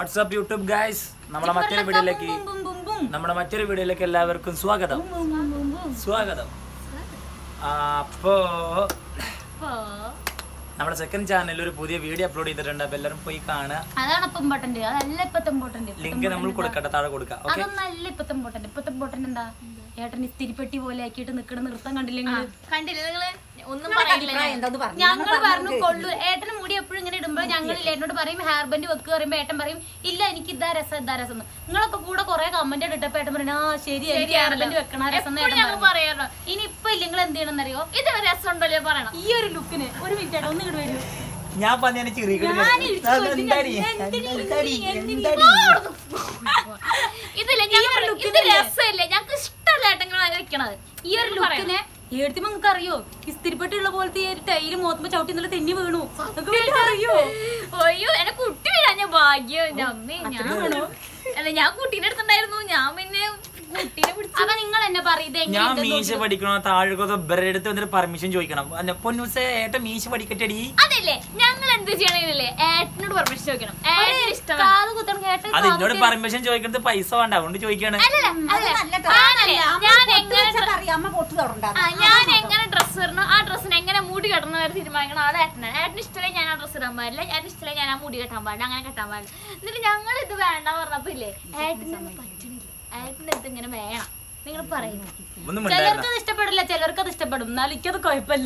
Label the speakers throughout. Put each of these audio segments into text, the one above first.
Speaker 1: WhatsApp YouTube guys നമ്മുടെ മറ്റൊരു വീഡിയോയിലേക്ക് നമ്മുടെ മറ്റൊരു വീഡിയോയിലേക്ക് എല്ലാവർക്കും സ്വാഗതം സ്വാഗതം ആ, അപ്പോ നമ്മുടെ സെക്കൻഡ് ചാനലിൽ ഒരു പുതിയ വീഡിയോ അപ്ലോഡ് ചെയ്തിട്ടുണ്ട് അപ്പൊ എല്ലാവരും പോയി കാണുക
Speaker 2: അതാണ് ഇപ്പൊ ഇമ്പോർട്ടന്റ് അതല്ല ഇപ്പത്തെ ഇമ്പോർട്ടന്റ്
Speaker 1: ലിങ്ക് നമ്മൾ കൊടുക്കട്ടെ താഴെ കൊടുക്കാം ഓക്കെ
Speaker 2: അതൊന്നല്ല ഇപ്പത്തെ ഇമ്പോർട്ടന്റ് ഇപ്പത്തെ ഇമ്പോർട്ടന്റ് എന്താ ഏട്ടൻ ഇത്തിരിപ്പെട്ടി പോലെ ആക്കിയിട്ട് നിക്കണ നൃത്തം കണ്ടില്ലേ നിങ്ങള്
Speaker 3: കണ്ടില്ല നിങ്ങള് ഒന്നും പറയില്ല
Speaker 2: ഞങ്ങൾ പറഞ്ഞു കൊള്ളു ഏട്ടന് മുടി എപ്പോഴും ഇങ്ങനെ ഇടുമ്പോൾ ഞങ്ങൾ ഏട്ടനോട് പറയും ഹെയർ ബാൻഡ് വെക്ക് പറയുമ്പോ ഏട്ടൻ പറയും ഇല്ല എനിക്ക് ഇതാ രസം ഇതാ രസം എന്ന്. നിങ്ങളൊക്കെ കൂടെ കുറെ കമന്റ് ഇട്ടപ്പോ ഏട്ടൻ പറഞ്ഞു ആ ശരി എനിക്ക് ഹെയർ ബാൻഡ് വെക്കണ രസം എന്ന് ഏട്ടൻ
Speaker 3: ഞങ്ങൾ
Speaker 2: പറഞ്ഞു.
Speaker 3: പറയാറോ
Speaker 2: ഇനി ഇപ്പൊ ഇല്ല നിങ്ങൾ എന്ത് ചെയ്യണമെന്നറിയോ
Speaker 3: ഇത് രസം ഉണ്ടല്ലോ പറയണം
Speaker 2: ഈ ഒരു ലുക്കിന് ഒരു മിനിറ്റ് ഏട്ടാ ഒന്ന് ഇങ്ങോട്ട് വരൂ
Speaker 1: ഞാൻ പറഞ്ഞ ചിരിക്കണ
Speaker 2: ഞാൻ ഇടിച്ചു കൊല്ലും. എന്തിന് എന്തിന്
Speaker 3: ഇതില്ല ഞങ്ങൾ ഇത് രസമില്ല ഞങ്ങൾക്ക് ഇഷ്ടമല്ല ഏട്ടങ്ങൾ വെക്കണത്
Speaker 2: ഈ ഒരു ലുക്കിനെ ഏടുത്തി നിങ്ങൾക്ക് അറിയോ ഇസ്തിരിപ്പെട്ടുള്ള പോലത്തെ ഈ ഒരു ടൈല് മോത്തുമ്പോ ചവിട്ടി നല്ല തെന്നി വീണു നിങ്ങൾക്ക് വല്ലതും അറിയോ
Speaker 3: അയ്യോ എന്നെ കുട്ടി വീഴാൻ ഞാൻ ഭാഗ്യം എൻ്റെ അമ്മേ ഞാൻ അല്ല ഞാൻ കുട്ടീനെ അടുത്തുണ്ടായിരുന്നു ഞാൻ പിന്നെ കുട്ടീനെ പിടിച്ചു
Speaker 2: അപ്പൊ നിങ്ങൾ എന്നെ പറയും ഇത്
Speaker 1: ഞാൻ
Speaker 2: എങ്ങനെ
Speaker 1: മീശ പഠിക്കണോ താഴെക്കൊക്കെ ഇവരുടെ അടുത്ത് വന്നിട്ട് പെർമിഷൻ ചോദിക്കണം അല്ല, പൊന്നൂസേ ഏട്ടൻ മീശ പഠിക്കട്ടെടി
Speaker 3: അതല്ലേ ഞങ്ങൾ എന്ത് ചെയ്യണമെന്നില്ലേ ഏട്ടനോട് പെർമിഷൻ ചോദിക്കണം ഏട്ടന് ഇഷ്ടമാണ്
Speaker 2: കാത് കുത്തണം കേട്ട
Speaker 1: അത് എന്നോട് പെർമിഷൻ ചോദിക്കുന്നത് പൈസ വേണ്ട അതുകൊണ്ട് ചോദിക്കാണ്
Speaker 3: അല്ലല്ല അല്ല ഞാനല്ലേ ഞാൻ എങ്ങനെ
Speaker 4: അമ്മ പൊട്ട് തൊടണ്ട
Speaker 3: ആ, ഞാൻ എങ്ങനെ ഡ്രസ്സ് ഇടണം ആ ഡ്രസ്സിന് എങ്ങനെ മുടി കെട്ടണം വരെ തീരുമാനിക്കണം അത് ഏട്ടനാണ് ഏട്ടന് ഇഷ്ടമല്ലേ ഞാൻ ആ ഡ്രസ്സ് ഇടാൻ പാടില്ല ഏട്ടന് ഇഷ്ടമല്ലേ ഞാൻ ആ മുടി കെട്ടാൻ പാടില്ല അങ്ങനെ കെട്ടാൻ പാടില്ല എന്നിട്ട് ഞങ്ങൾ ഇത് വേണ്ട പറഞ്ഞപ്പോ ഇല്ലേ ഏട്ടനൊന്നും പറ്റണില്ല ഏട്ടൻ്റെ ഇത് ഇങ്ങനെ വേണം നിങ്ങൾ പറയുന്നു
Speaker 1: ഒന്നും
Speaker 2: ചിലർക്ക്
Speaker 1: ഉണ്ടായിരുന്നു
Speaker 2: അത് ഇഷ്ടപ്പെടില്ല ചിലർക്ക് അത് ഇഷ്ടപ്പെടും എന്നാലും എനിക്കത് കുഴപ്പമില്ല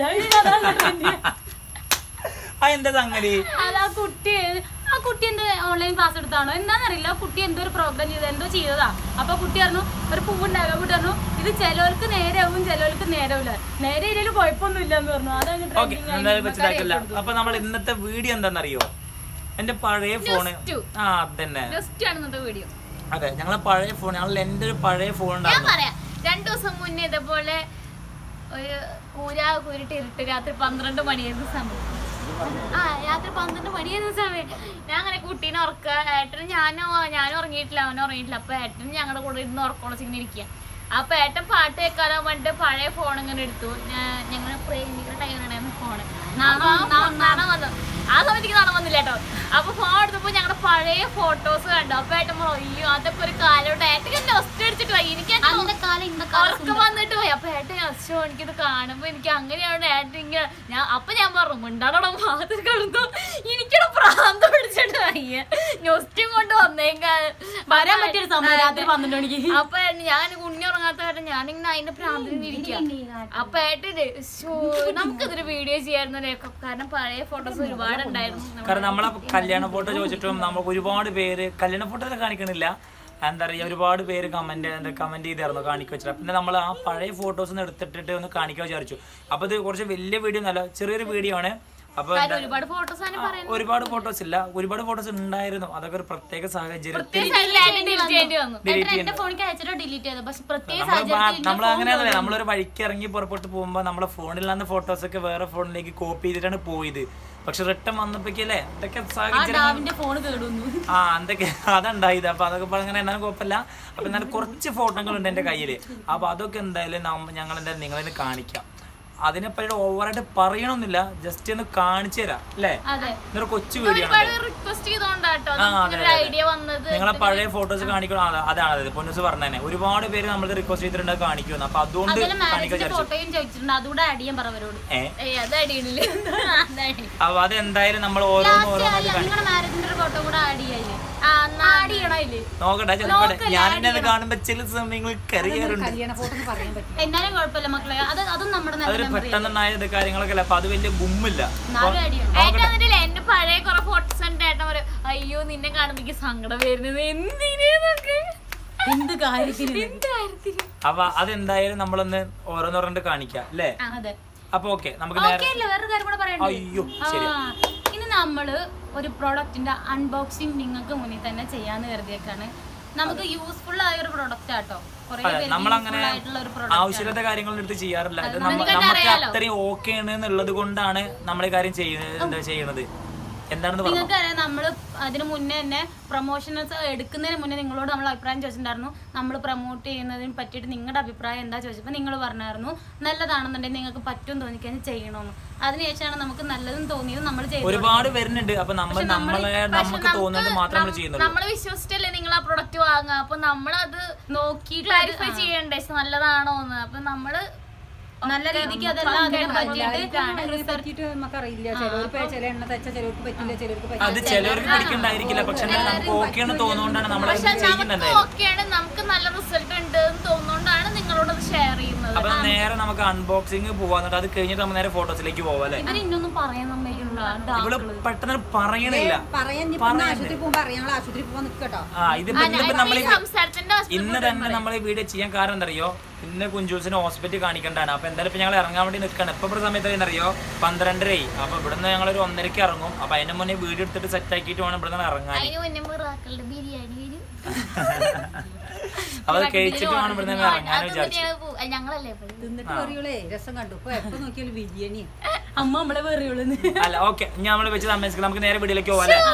Speaker 1: ആ എന്താ സംഗതി
Speaker 2: അത് ആ കുട്ടി ആ കുട്ടി എന്ത് ഓൺലൈൻ ക്ലാസ് എടുത്താണോ എന്താണെന്നറിയില്ല ആ കുട്ടി എന്തോ ഒരു പ്രോഗ്രാം ചെയ്ത് എന്തോ ചെയ്തതാ അപ്പൊ കുട്ടി പറഞ്ഞു ഒരു പൂവുണ്ടാകാൻ കുട്ടി പറഞ്ഞു ഇത് ചിലവർക്ക് നേരെയാവും ചിലവർക്ക് നേരവില്ല നേരെ ഇതിൽ കുഴപ്പമൊന്നുമില്ല എന്ന് പറഞ്ഞു അതങ്ങ്
Speaker 1: ഓക്കെ
Speaker 2: trending ആയി.
Speaker 1: എന്തായാലും വെച്ചിട്ടാക്കില്ല അപ്പൊ നമ്മൾ ഇന്നത്തെ വീഡിയോ എന്താണെന്നറിയോ എന്റെ പഴയ ഫോണ്
Speaker 3: ടു.
Speaker 1: ആ അതന്നെ
Speaker 3: ജസ്റ്റ് ആണ് ഇന്നത്തെ വീഡിയോ
Speaker 1: അതെ ഞങ്ങളെ പഴയ ഫോൺ ഞങ്ങൾ എന്റെ ഒരു പഴയ ഫോൺ
Speaker 3: ഞാൻ
Speaker 1: ഉണ്ടായിരുന്നു
Speaker 3: പറയാം രണ്ടു ദിവസം മുന്നേ ഇതേപോലെ ഒരു കൂരാ കൂരിട്ട് ഇരുട്ട് രാത്രി പന്ത്രണ്ട് മണിയായിരുന്ന സമയം ആ രാത്രി പന്ത്രണ്ട് മണിയായിരുന്ന സമയം ഞാൻ അങ്ങനെ കുട്ടീനെ ഉറക്ക ഏട്ടനും ഞാനും ഞാനും ഉറങ്ങിയിട്ടില്ല അവനും ഉറങ്ങിയിട്ടില്ല അപ്പൊ ഏട്ടനും ഞങ്ങളുടെ കൂടെ ഇരുന്ന് ഉറക്കോളം ഇങ്ങനെ ഇരിക്കുക അപ്പൊ ഏട്ടൻ പാട്ട് കേൾക്കാതെ വേണ്ടിട്ട് പഴയ ഫോൺ ഇങ്ങനെ എടുത്തു ഞങ്ങൾ പ്രേമിക്കുന്ന ടൈമിലുണ്ടായിരുന്നു ഫോണ് നാണം വന്നു ആ സമയത്തേക്ക് നാണം വന്നില്ല കേട്ടോ അപ്പൊ ഫോൺ എടുത്തപ്പോ ഞങ്ങളുടെ പഴയ ഫോട്ടോസ് കണ്ടു അപ്പൊ ഏട്ടൻ പറഞ്ഞു അയ്യോ അതൊക്കെ ഒരു കാലോട്ട് ഏട്ടൻ ഒസ്റ്റ അടിച്ചിട്ട് പോയി എനിക്ക് അതിന്റെ
Speaker 2: അന്നത്തെ കാലം ഇന്നത്തെ കാലം
Speaker 3: ഉറക്കം വന്നിട്ട് പോയി അപ്പൊ ഏട്ടൻ അച്ഛോ എനിക്കിത് കാണുമ്പോ എനിക്ക് അങ്ങനെയാണ് ഏട്ടൻ ഇങ്ങനെ ഞാൻ അപ്പൊ ഞാൻ പറഞ്ഞു മിണ്ടാടോടെ മാതിരി കിടന്നു എനിക്കിവിടെ പ്രാന്ത് പിടിച്ചിട്ട് വയ്യ ഞൊസ്റ്റും കൊണ്ട് വന്നേക്കാ
Speaker 2: വരാൻ പറ്റിയൊരു സമയം രാത്രി പന്ത്രണ്ട് മണിക്ക്
Speaker 3: അപ്പൊ ഞാൻ കുഞ്ഞി ഉറങ്ങാത്ത കാരണം ഞാനിങ്ങനെ അതിന്റെ പ്രാന്തിന് ഇരിക്കുക അപ്പൊ ഏട്ടന് ശോ, നമുക്കിതൊരു വീഡിയോ ചെയ്യായിരുന്നു കാരണം പഴയ ഫോട്ടോസ് ഒരുപാട് ഉണ്ടായിരുന്നു
Speaker 1: കാരണം നമ്മളെ കല്യാണ ഫോട്ടോ ചോദിച്ചിട്ടും നമുക്ക് ഒരുപാട് പേര് കല്യാണ ഫോട്ടോ ഒക്കെ കാണിക്കണില്ല എന്താ പറയുക ഒരുപാട് പേര് കമന്റ് എന്താ കമന്റ് ചെയ്തായിരുന്നു കാണിക്കുക വെച്ചിട്ട് പിന്നെ നമ്മൾ ആ പഴയ ഫോട്ടോസ് ഒന്ന് എടുത്തിട്ട് ഒന്ന് കാണിക്കാൻ വിചാരിച്ചു അപ്പൊ ഇത് കുറച്ച് വലിയ വീഡിയോ ഒന്നല്ല ചെറിയൊരു വീഡിയോ ആണ് അപ്പൊ എന്താ-
Speaker 3: ഒരുപാട് ഫോട്ടോസ് ആണ്
Speaker 1: ആ, ഒരുപാട് ഫോട്ടോസ് ഇല്ല ഒരുപാട് ഫോട്ടോസ് ഉണ്ടായിരുന്നു അതൊക്കെ ഒരു പ്രത്യേക സാഹചര്യത്തിൽ
Speaker 3: ചെയ്യേണ്ടി വന്നു
Speaker 2: ഏട്ടൻ എന്റെ ഫോണിക്ക് അയച്ചിട്ട് ഡിലീറ്റ് ചെയ്തു പക്ഷെ പ്രത്യേക
Speaker 1: നമ്മൾ
Speaker 2: സാഹചര്യത്തിൽ
Speaker 1: നമ്മൾ അങ്ങനെയാണല്ലേ നമ്മളൊരു വഴിക്ക് ഇറങ്ങി പുറപ്പെട്ട് പോകുമ്പോ നമ്മളെ ഫോണിൽ നിന്ന് ഫോട്ടോസ് ഒക്കെ വേറെ ഫോണിലേക്ക് കോപ്പി ചെയ്തിട്ടാണ് പോയത് പക്ഷെ റിട്ടേൺ വന്നപ്പോഴേക്കല്ലേ എന്തൊക്കെ
Speaker 2: ആ
Speaker 1: സാഹചര്യം
Speaker 2: ഡാവിന്റെ ഫോൺ കേടുന്നു
Speaker 1: ആ എന്തൊക്കെ അതുണ്ടായത് അപ്പൊ അതൊക്കെ ഇപ്പൊ അങ്ങനെ എന്നാലും കുഴപ്പമില്ല അപ്പൊ എന്നാലും കുറച്ച് ഫോട്ടോകളുണ്ട് എന്റെ കയ്യില് അപ്പൊ അതൊക്കെ എന്തായാലും ഞങ്ങൾ എന്തായാലും നിങ്ങളെ കാണിക്കാം അതിനെപ്പറ്റി ഓവറായിട്ട് പറയണമെന്നില്ല ജസ്റ്റ് ഒന്ന് കാണിച്ചു തരാം അല്ലേ
Speaker 2: അതെ
Speaker 1: ഇതൊരു കൊച്ചു വീഡിയോ ആണ്
Speaker 3: ഒരുപാട് റിക്വസ്റ്റ് ചെയ്തോണ്ടാട്ടോ
Speaker 1: ആ, അതെ,
Speaker 3: ഒരു
Speaker 1: അതെ,
Speaker 3: ഐഡിയ വന്നത്
Speaker 1: നിങ്ങളെ പഴയ ഫോട്ടോസ് കാണിക്കണം അതാ- അതാണ് അത് പൊന്നൂസ് പറഞ്ഞതന്നെ ഒരുപാട് പേര് നമ്മൾക്ക് റിക്വസ്റ്റ് ചെയ്തിട്ടുണ്ട് കാണിക്കുന്നു അപ്പൊ അതുകൊണ്ട്
Speaker 2: അതിൽ
Speaker 1: കാണിക്കാൻ
Speaker 2: മാരേജിന്റെ
Speaker 1: വിചാരിച്ചു
Speaker 2: ഫോട്ടോയും ചോദിച്ചിട്ടുണ്ട് അതുകൂടെ ആഡ് ചെയ്യാൻ പറവരോട്
Speaker 1: ഏ
Speaker 3: ഏയ് അത് അടിയണില്ല അതാണ്
Speaker 1: അപ്പൊ അതെന്തായാലും നമ്മൾ ഓരോന്ന് ഓരോന്നായിട്ട് കാണിക്കും
Speaker 2: നിങ്ങളുടെ മാരേജിന്റെ ഒരു ഫോട്ടോ കൂടെ ആഡ് ചെയ്യാല്ലേ
Speaker 3: ആ എന്നാ
Speaker 2: ആഡ് ചെയ്യണോ ഇല്ലേ
Speaker 1: നോക്കട്ടെ ചിലപ്പോ ഞാൻ അത് കാണുമ്പോ ചില സമയങ്ങളിൽ കറിയാറുണ്ട്
Speaker 4: കല്യാണ ഫോട്ടോ എന്ന് പറയാൻ പറ്റും
Speaker 2: എന്നാലും കുഴപ്പമില്ല മക്കളെ അത് അതും നമ്മുടെ നല്ല
Speaker 1: അതൊരു
Speaker 2: മെമ്മറി
Speaker 1: പെട്ടെന്നുണ്ടായ ഇത് കാര്യങ്ങളൊക്കെ അല്ല അപ്പൊ അത് വലിയ ഗുമ്മില്ല
Speaker 2: നാലും ആഡ് ചെയ്യണം
Speaker 3: ഏട്ടൻ എന്നിട്ടില്ലേ എന്റെ പഴയ കുറെ ഫോട്ടോസ് ഉണ്ട് ഏട്ടൻ പറയും അയ്യോ നിന്നെ കാണുമ്പോ എനിക്ക് സങ്കടം വരുന്നത് എന്തിനൊക്കെ
Speaker 2: എന്ത് കാര്യത്തിന്
Speaker 3: എന്ത് കാര്യത്തിന്
Speaker 1: അപ്പൊ അതെന്തായാലും നമ്മളൊന്ന് ഓരോന്നോരോണ്ട് കാണിക്കാം അല്ലേ
Speaker 2: അതെ
Speaker 1: അപ്പൊ ഓക്കെ നമുക്ക് നേരെ
Speaker 2: ഓക്കെ അല്ലേ വേറൊരു കാര്യം കൂടെ പറയണ്ടേ
Speaker 1: അയ്യോ
Speaker 2: ആ,
Speaker 1: ശരി
Speaker 2: ഇനി നമ്മള് ഒരു പ്രോഡക്റ്റിന്റെ അൺബോക്സിങ് നിങ്ങൾക്ക് മുന്നിൽ തന്നെ ചെയ്യാന്ന് കരുതിയേക്കാണ് നമുക്ക് യൂസ്ഫുൾ ആയ ഒരു പ്രൊഡക്റ്റ് ആട്ടോ കുറെ
Speaker 1: അതെ
Speaker 2: പേർക്ക്
Speaker 1: നമ്മളങ്ങനെ
Speaker 2: useful ആയിട്ടുള്ള ഒരു പ്രൊഡക്റ്റ്
Speaker 1: ആവശ്യമില്ലാത്ത കാര്യങ്ങളൊന്നും എടുത്ത് ചെയ്യാറില്ല ഇത് നമ്മ- നമുക്ക് അത്രയും ഓക്കെ ആണ് എന്നുള്ളത് കൊണ്ടാണ് നമ്മൾ ഈ കാര്യം ചെയ്യുന്നത് എന്താ ചെയ്യുന്നത് എന്താണെന്ന് പറഞ്ഞു
Speaker 2: നിങ്ങൾക്ക് അറിയാം നമ്മള് അതിന് മുന്നേ തന്നെ പ്രൊമോഷൻസ് എടുക്കുന്നതിന് മുന്നേ നിങ്ങളോട് നമ്മൾ അഭിപ്രായം ചോദിച്ചിട്ടുണ്ടായിരുന്നു നമ്മൾ പ്രൊമോട്ട് ചെയ്യുന്നതിന് പറ്റിയിട്ട് നിങ്ങളുടെ അഭിപ്രായം എന്താ ചോദിച്ചപ്പോൾ നിങ്ങൾ പറഞ്ഞായിരുന്നു നല്ലതാണെന്നുണ്ടെങ്കിൽ നിങ്ങൾക്ക് പറ്റും തോന്നിക്കാൻ ചെയ്യണമെന്ന് അതിനുശേഷമാണ് നമുക്ക് നല്ലതും തോന്നിയത് നമ്മൾ ചെയ്തു
Speaker 1: ഒരുപാട് വരുന്നുണ്ട് അപ്പൊ നമ്മൾ നമ്മളെ നമുക്ക് തോന്നുന്നത് മാത്രം നമ്മൾ ചെയ്യുന്നുള്ളൂ
Speaker 3: നമ്മൾ വിശ്വസിച്ചല്ലേ നിങ്ങൾ ആ പ്രൊഡക്റ്റ് വാങ്ങുക അപ്പൊ നമ്മളത്
Speaker 2: നോക്കിയിട്ട്
Speaker 3: ക്ലാരിഫൈ ചെയ്യണ്ടേ നല്ലതാണോ എന്ന് അപ്പൊ നമ്മള്
Speaker 2: നല്ല രീതിക്ക് അതെല്ലാം അതിനെ പറ്റിയിട്ട്
Speaker 4: അതിനെ പറ്റിയിട്ട് നമുക്കറിയില്ല ചിലവർക്ക് ചില എണ്ണ തച്ച ചിലവർക്ക് പറ്റില്ല ചിലവർക്ക് പറ്റില്ല
Speaker 1: അത് ചിലവർക്ക് പിടിക്കണ്ടായിരിക്കില്ല പക്ഷെ എന്നാലും നമുക്ക് ഓക്കെ എന്ന് തോന്നുകൊണ്ടാണ് നമ്മൾ
Speaker 3: പക്ഷെ
Speaker 1: ചെയ്യുന്നത്
Speaker 3: നമുക്ക് ഓക്കെയാണ് നമുക്ക് നല്ല റിസൾട്ട് ഉണ്ട് എന്ന് തോന്നുന്നോണ്ടാണ് നിങ്ങളോട് അത് ഷെയർ ചെയ്യുന്നത്
Speaker 1: അപ്പൊ നേരെ നമുക്ക് അൺബോക്സിങ് പോവാ എന്നിട്ട് അത് കഴിഞ്ഞിട്ട് നമ്മൾ നേരെ ഫോട്ടോസിലേക്ക് പോവാ അല്ലെ
Speaker 2: ഇവർ ഇന്നൊന്നും പറയാൻ സമ്മതിക്കുന്നില്ല
Speaker 1: ഇവള് പെട്ടെന്ന് പറയണില്ല
Speaker 4: പറയാൻ ഇപ്പൊ ആശുപത്രി പോകുമ്പോ അറിയാം ഞങ്ങൾ ആശുപത്രി പോകാൻ നിക്കട്ടോ
Speaker 1: ആ ഇതിപ്പോ ഇന്നിപ്പോ നമ്മൾ
Speaker 3: ഈ സംസാരത്തിന്റെ
Speaker 1: ഇന്ന് തന്നെ നമ്മൾ ഈ വീഡിയോ ചെയ്യാൻ കാരണം എന്താ അറിയോ ഇന്ന് കുഞ്ചൂസിന് ഹോസ്പിറ്റൽ കാണിക്കണ്ടാണ് അപ്പൊ എന്തായാലും ഇപ്പൊ ഞങ്ങൾ ഇറങ്ങാൻ വേണ്ടി നിൽക്കണം ഇപ്പൊ ഇവിടെ സമയത്ത് എന്താ അറിയോ പന്ത്രണ്ടരയായി അപ്പൊ ഇവിടുന്ന് ഞങ്ങൾ ഒരു ഒന്നരക്ക് ഇറങ്ങും അപ്പൊ അതിന് മുന്നേ വീഡിയോ എടുത്തിട്ട് സെറ്റ് ആക്കിയിട്ട് വേണം ഇവിടുന്ന് ഇറങ്ങാൻ
Speaker 3: അതിന് മുന്നേ മിറാക്കളുടെ ബിരിയാണി വരും
Speaker 1: അപ്പൊ അത് കഴിച്ചിട്ട് വേണം ഇവിടുന്ന് ഇറങ്ങാൻ
Speaker 3: അത്
Speaker 1: വിചാരിച്ചു
Speaker 3: തന്നെയാണ് പോ- അല്ല, ഞങ്ങളല്ലേ പോയത്.
Speaker 4: തിന്നിട്ട് പറയുള്ളേ രസം കണ്ടു ഇപ്പൊ എപ്പോ നോക്കിയാലും ബിരിയാണി
Speaker 2: അമ്മ നമ്മളെ വേറിയുള്ളൂ
Speaker 1: അല്ല ഓക്കെ ഞാൻ നമ്മള് വെച്ച് താമസിക്കണം നമുക്ക് നേരെ വീട്ടിലേക്ക് പോവാം അല്ലേ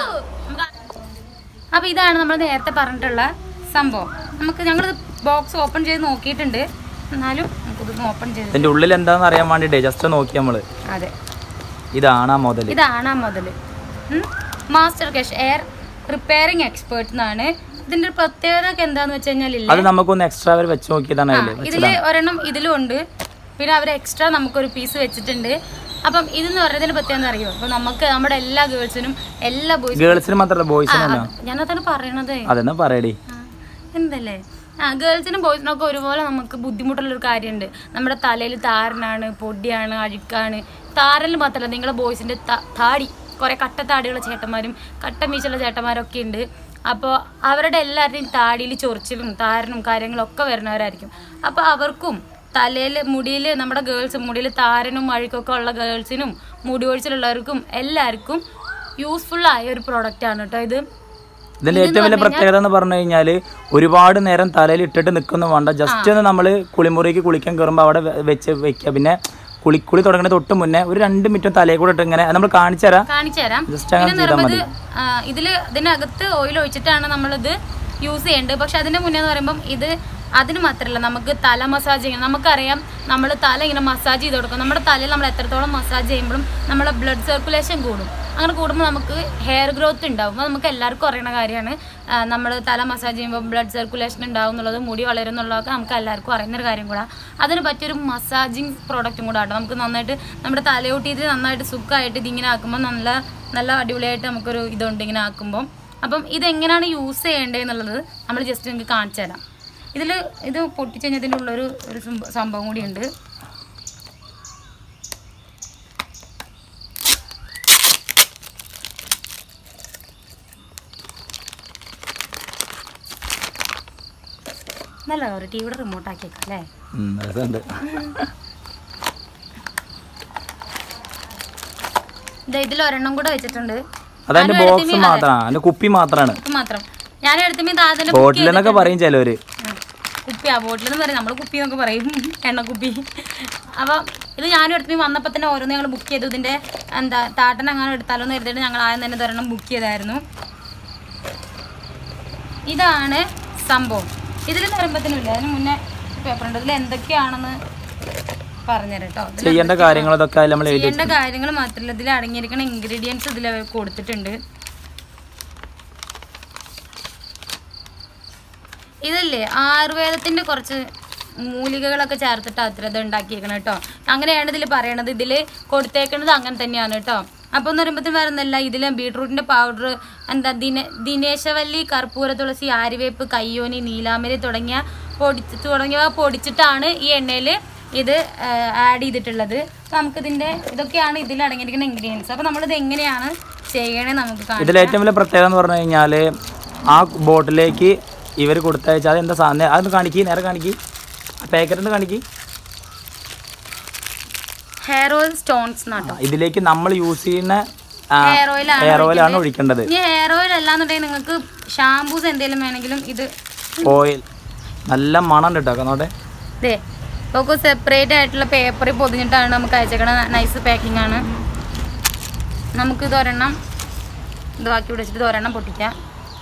Speaker 2: അപ്പൊ ഇതാണ് നമ്മൾ നേരത്തെ പറഞ്ഞിട്ടുള്ള സംഭവം നമുക്ക് ഞങ്ങൾ ബോക്സ് ഓപ്പൺ ചെയ്ത് നോക്കിയിട്ടുണ്ട് എന്നാലും നമുക്കിതൊന്ന് ഓപ്പൺ ചെയ്ത്
Speaker 1: ഇതിന്റെ ഉള്ളിൽ എന്താണെന്ന് അറിയാൻ വേണ്ടിട്ടേ ജസ്റ്റ് നോക്കി നമ്മള്
Speaker 2: അതെ
Speaker 1: ഇതാണ് ആ മുതല്
Speaker 2: ഇതാണ് ആ മുതല് മാസ്റ്റർ കഷ് എയർ റിപ്പയറിംഗ് എക്സ്പേർട്ട് എന്നാണ് ഇതിന്റെ ഒരു പ്രത്യേകത ഒക്കെ എന്താന്ന് വെച്ച് കഴിഞ്ഞാൽ ഇല്ല
Speaker 1: അത് നമുക്കൊന്ന് എക്സ്ട്രാ അവർ വെച്ച് നോക്കിയതാണ് അതില്
Speaker 2: ഇതില് ഒരെണ്ണം ഇതിലും ഉണ്ട് പിന്നെ അവർ എക്സ്ട്രാ നമുക്കൊരു പീസ് വെച്ചിട്ടുണ്ട് അപ്പം ഇതെന്ന് പറയുന്നതിന് പ്രത്യേകത അറിയോ അപ്പൊ നമുക്ക് നമ്മുടെ എല്ലാ ഗേൾസിനും എല്ലാ ബോയ്സിനും
Speaker 1: ഗേൾസിന് മാത്രമല്ല ബോയ്സിന് തന്നെ
Speaker 2: ഞാനതാണ് പറയണത്
Speaker 1: അതെന്നാ പറയടി
Speaker 2: ആ, എന്തല്ലേ ആ ഗേൾസിനും ബോയ്സിനും ഒക്കെ ഒരുപോലെ നമുക്ക് ബുദ്ധിമുട്ടുള്ളൊരു കാര്യമുണ്ട് നമ്മുടെ തലയിൽ താരനാണ് പൊടിയാണ് അഴുക്കാണ് താരൽ മാത്രമല്ല നിങ്ങളുടെ ബോയ്സിൻ്റെ താടി കുറേ കട്ടത്താടിയുള്ള ചേട്ടന്മാരും കട്ട മീശുള്ള ചേട്ടന്മാരൊക്കെ ഉണ്ട് അപ്പോൾ അവരുടെ എല്ലാവരുടെയും താടിയിൽ ചൊറിച്ചിലും താരനും കാര്യങ്ങളൊക്കെ വരുന്നവരായിരിക്കും അപ്പോൾ അവർക്കും തലയിൽ മുടിയിൽ നമ്മുടെ ഗേൾസ് മുടിയിൽ താരനും അഴുക്കൊക്കെ ഉള്ള ഗേൾസിനും മുടി ഒഴിച്ചിലുള്ളവർക്കും എല്ലാവർക്കും യൂസ്ഫുൾ ആയ ഒരു പ്രൊഡക്റ്റാണ് കേട്ടോ ഇത്
Speaker 1: ഇതിന്റെ ഏറ്റവും വലിയ പ്രത്യേകത എന്ന് പറഞ്ഞു കഴിഞ്ഞാല് ഒരുപാട് നേരം തലയിൽ ഇട്ടിട്ട് നിൽക്കുന്നു വേണ്ട ജസ്റ്റ് ഒന്ന് നമ്മള് കുളിമുറിക്ക് കുളിക്കാൻ കയറുമ്പോൾ അവിടെ വെ- വെച്ച് വെക്കുക പിന്നെ കുളി കുളി തുടങ്ങുന്ന തൊട്ട് മുന്നേ ഒരു രണ്ട് മിനിറ്റ് തലയിൽ കൂടെ ഇട്ട് ഇങ്ങനെ നമ്മൾ കാണിച്ചു തരാം
Speaker 2: കാണിച്ചു തരാം
Speaker 1: ജസ്റ്റ് അങ്ങനെ
Speaker 2: പിന്നെ
Speaker 1: ചെയ്താൽ
Speaker 2: പറയുമ്പോൾ
Speaker 1: മതി
Speaker 2: ഇത് ആ, ഇതില് ഇതിനകത്ത് ഓയിൽ ഒഴിച്ചിട്ടാണ് നമ്മളിത് യൂസ് ചെയ്യേണ്ടത് പക്ഷെ അതിന്റെ മുന്നേ എന്ന് പറയുമ്പം ഇത് അതിന് മാത്രമല്ല നമുക്ക് തല മസാജ് ചെയ്യണം നമുക്കറിയാം നമ്മൾ തല ഇങ്ങനെ മസാജ് ചെയ്ത് കൊടുക്കും നമ്മുടെ തലയിൽ നമ്മൾ എത്രത്തോളം മസാജ് ചെയ്യുമ്പോഴും നമ്മുടെ ബ്ലഡ് സർക്കുലേഷൻ കൂടും അങ്ങനെ കൂടുമ്പോൾ നമുക്ക് ഹെയർ ഗ്രോത്ത് ഉണ്ടാവും അത് നമുക്ക് എല്ലാവർക്കും അറിയുന്ന കാര്യമാണ് നമ്മൾ തല മസാജ് ചെയ്യുമ്പോൾ ബ്ലഡ് സർക്കുലേഷൻ ഉണ്ടാവും എന്നുള്ളത് മുടി വളരും എന്നുള്ളതൊക്കെ നമുക്ക് എല്ലാവർക്കും അറിയുന്നൊരു കാര്യം കൂടെ അതിന് പറ്റിയൊരു മസാജിങ് പ്രോഡക്റ്റും കൂടെ ആട്ടോ നമുക്ക് നന്നായിട്ട് നമ്മുടെ തലയൊട്ടിയിട്ട് നന്നായിട്ട് സുഖമായിട്ട് ഇതിങ്ങനെ ആക്കുമ്പോൾ നല്ല നല്ല അടിപൊളിയായിട്ട് നമുക്കൊരു ഇതുണ്ട് ഇങ്ങനെ ആക്കുമ്പോൾ അപ്പം ഇതെങ്ങനെയാണ് യൂസ് ചെയ്യേണ്ടതെന്നുള്ളത് നമ്മൾ ജസ്റ്റ് നിങ്ങൾക്ക് കാണിച്ചു തരാം ഇതിൽ ഇത് പൊട്ടിച്ച് കഴിഞ്ഞാൽ ഇതിൻ്റെ ഉള്ളൊരു ഒരു സംഭ- സംഭവം കൂടിയുണ്ട് നല്ല ഒരു ടിവിയുടെ റിമോട്ട് ആക്കിയേക്കാം അല്ലേ
Speaker 1: ഉം, രസമുണ്ട്
Speaker 2: ഇത് ഇതിൽ ഒരെണ്ണം കൂടെ വെച്ചിട്ടുണ്ട്
Speaker 1: അതതിന്റെ ബോക്സ് മാത്രമാണ് അതിന്റെ കുപ്പി മാത്രമാണ്
Speaker 2: ഇത് മാത്രം ഞാൻ എടുത്തുമ്പോൾ ഇത് ആദ്യം
Speaker 1: ബോട്ടിൽ എന്നൊക്കെ പറയും ചിലവര്
Speaker 2: കുപ്പിയാ ബോട്ടിൽ എന്ന് പറയും നമ്മൾ കുപ്പി എന്നൊക്കെ പറയും എണ്ണക്കുപ്പി അപ്പോൾ ഇത് ഞാനും എടുത്തുമ്പോൾ വന്നപ്പോൾ തന്നെ ഓരോന്ന് ഞങ്ങൾ ബുക്ക് ചെയ്തു ഇതിൻ്റെ എന്താ താട്ടൻ അങ്ങനെ എടുത്താലോ എന്ന് കരുതിയിട്ട് ഞങ്ങൾ ആദ്യം തന്നെ ഒരെണ്ണം ബുക്ക് ചെയ്തായിരുന്നു ഇതാണ് സംഭവം ഇതിൽ തരുമ്പത്തിനില്ല അതിന് മുന്നേ പേപ്പർ ഉണ്ട് ഇതിൽ എന്തൊക്കെയാണെന്ന് പറഞ്ഞുതരാം കേട്ടോ ഇതിൽ
Speaker 1: ചെയ്യേണ്ട കാര്യങ്ങൾ ഇതൊക്കെ അതിൽ നമ്മൾ എഴുതി
Speaker 2: ചെയ്യേണ്ട കാര്യങ്ങൾ മാത്രമല്ല ഇതിൽ അടങ്ങിയിരിക്കുന്ന ഇൻഗ്രീഡിയൻസ് ഇതിൽ അവർ കൊടുത്തിട്ടുണ്ട് ഇതല്ലേ ആയുർവേദത്തിന്റെ കുറച്ച് മൂലികകളൊക്കെ ചേർത്തിട്ട് അത്ര ഇത് ഉണ്ടാക്കിയേക്കണം കേട്ടോ അങ്ങനെയാണ് ഇതിൽ പറയണത് ഇതിൽ കൊടുത്തേക്കുന്നത് അങ്ങനെ തന്നെയാണ് കേട്ടോ അപ്പോൾ എന്ന് പറയുമ്പോഴത്തേന് വേറെ ഒന്നല്ല ഇതിൽ ബീട്രൂട്ടിന്റെ പൗഡർ എന്താ ദിന ദിനേശവല്ലി കർപ്പൂര തുളസി ആര്യവേപ്പ് കയ്യോനി നീലാമരി തുടങ്ങിയ പൊടി തുടങ്ങിയവ പൊടിച്ചിട്ടാണ് ഈ എണ്ണയിൽ ഇത് ആഡ് ചെയ്തിട്ടുള്ളത് അപ്പോൾ നമുക്കിതിൻ്റെ ഇതൊക്കെയാണ് ഇതിൽ അടങ്ങിയിരിക്കുന്ന ഇൻഗ്രീഡിയൻസ് അപ്പോൾ നമ്മളിത് എങ്ങനെയാണ് ചെയ്യണേ നമുക്ക് കാണാം
Speaker 1: ഇതിൽ ഏറ്റവും വലിയ പ്രത്യേകത എന്ന് പറഞ്ഞു കഴിഞ്ഞാൽ ആ ബോട്ടിലേക്ക് ഇവർ കൊടുത്തയച്ചാൽ അതെന്താ സാധനം അതൊന്ന് കാണിക്കി നേരെ കാണിക്കി ആ പാക്കറ്റ് ഒന്ന് കാണിക്കി
Speaker 2: ഹെയർ ഓയിൽ സ്റ്റോൺസ് എന്നാട്ടോ
Speaker 1: ഇതിലേക്ക് നമ്മൾ യൂസ് ചെയ്യുന്ന
Speaker 2: ഹെയർ ഓയിലാണ്
Speaker 1: ഹെയർ ഓയിലാണ് ഒഴിക്കേണ്ടത്
Speaker 2: ഇനി ഹെയർ ഓയിൽ അല്ലാന്നുണ്ടെങ്കിൽ നിങ്ങൾക്ക് ഷാംപൂസ് എന്തെങ്കിലും വേണമെങ്കിലും ഇത്
Speaker 1: ഓയിൽ നല്ല മണം കേട്ടോ കന്നോട്ടെ
Speaker 2: ഇതേ ഒക്കെ സെപ്പറേറ്റ് ആയിട്ടുള്ള പേപ്പറിൽ പൊതിഞ്ഞിട്ടാണ് നമുക്ക് അയച്ചേക്കണ നൈസ് പാക്കിംഗ് ആണ് നമുക്കിത് ഒരെണ്ണം ഇത് ബാക്കി ഇവിടെ വെച്ചിട്ട് ഒരെണ്ണം പൊട്ടിക്കാം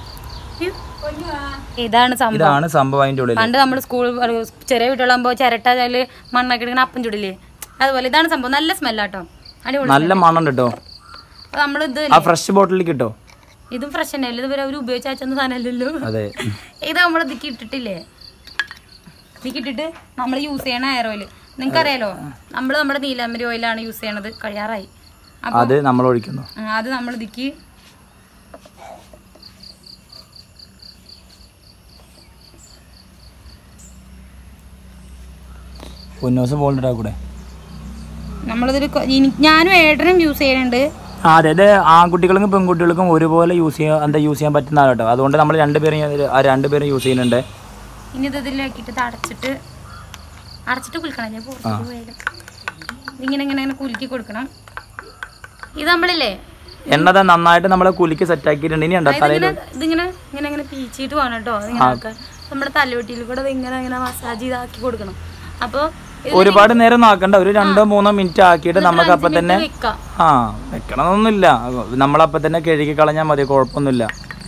Speaker 2: ഇതാണ് സംഭവം
Speaker 1: ഇതാണ് സംഭവം അതിന്റെ ഉള്ളിൽ
Speaker 2: പണ്ട് നമ്മൾ സ്കൂൾ ചെറിയ വീട്ടിലാകുമ്പോൾ ചിരട്ട അതിൽ മണ്ണൊക്കെ ഇടുന്ന അപ്പം ചുടില്ലേ അതുപോലെ ഇതാണ് സംഭവം നല്ല സ്മെല്ലാട്ടോ അടിപൊളി
Speaker 1: നല്ല മണ്ണുണ്ട് കേട്ടോ
Speaker 2: അപ്പോൾ നമ്മൾ ഇത്
Speaker 1: ആ ഫ്രഷ് ബോട്ടിൽ കിട്ടോ
Speaker 2: ഇതും ഫ്രഷ് തന്നെ അല്ലേ ഇത് വരെ അവർ ഉപയോഗിച്ചൊന്നും സാധനമല്ലല്ലോ
Speaker 1: അതെ
Speaker 2: ഇത് നമ്മൾ ഇതിക്ക് ഇട്ടിട്ടില്ലേ ഇതിക്ക് ഇട്ടിട്ട് നമ്മൾ യൂസ് ചെയ്യണ ഹെയർ ഓയിൽ നിങ്ങൾക്ക് അറിയാലോ നമ്മൾ നമ്മുടെ നീലാമ്പരി ഓയിലാണ് യൂസ് ചെയ്യണത് കഴിയാറായി അപ്പോൾ
Speaker 1: അത് നമ്മൾ ഒഴിക്കുന്നു
Speaker 2: അത് നമ്മൾ ഇതിക്ക്
Speaker 1: പൊന്നോസ് ബോൾഡ് കൂടെ
Speaker 2: നമ്മളിതിൽ ഞാനും ഏട്ടനും യൂസ് ചെയ്യുന്നുണ്ട്
Speaker 1: ആ അതെ അതെ ആൺകുട്ടികൾക്കും പെൺകുട്ടികൾക്കും ഒരുപോലെ യൂസ് ചെയ്യാൻ എന്താ യൂസ് ചെയ്യാൻ പറ്റുന്ന കേട്ടോ അതുകൊണ്ട് നമ്മൾ രണ്ടുപേരും ആ രണ്ടുപേരും യൂസ് ചെയ്യുന്നുണ്ട്
Speaker 2: ഇനി ഇത് ഇതിലാക്കിയിട്ട് ഇത് അടച്ചിട്ട് അടച്ചിട്ട് കുലുക്കണം ഞാൻ പുറത്തേക്ക് പോയാലും ഇങ്ങനെ ഇങ്ങനെ ഇങ്ങനെ കുലുക്കി കൊടുക്കണം ഇത് നമ്മളില്ലേ
Speaker 1: എണ്ണത നന്നായിട്ട് നമ്മൾ കുലുക്കി സെറ്റ് ആക്കിയിട്ടുണ്ട് ഇനി ഉണ്ടോ തലയിൽ
Speaker 2: ഇതിങ്ങനെ ഇതിങ്ങനെ ഇങ്ങനെ ഇങ്ങനെ പീച്ചിട്ട് പോകണം കേട്ടോ ഇങ്ങനെ ആക്കാൻ നമ്മുടെ തലവെട്ടിയിൽ കൂടെ ഇത് ഇങ്ങനെ ഇങ്ങനെ മസാജ് ചെയ്താക്കി കൊടുക്കണം അപ്പോൾ
Speaker 1: ഒരുപാട് നേരം നോക്കണ്ട ഒരു രണ്ടോ മൂന്നോ മിനിറ്റ് ആക്കിയിട്ട് നമുക്ക് അപ്പം തന്നെ
Speaker 2: വെക്കാം
Speaker 1: ആ വെക്കണമെന്നൊന്നുമില്ല നമ്മളപ്പം തന്നെ കഴുകി കളഞ്ഞാൽ മതി കുഴപ്പമൊന്നുമില്ല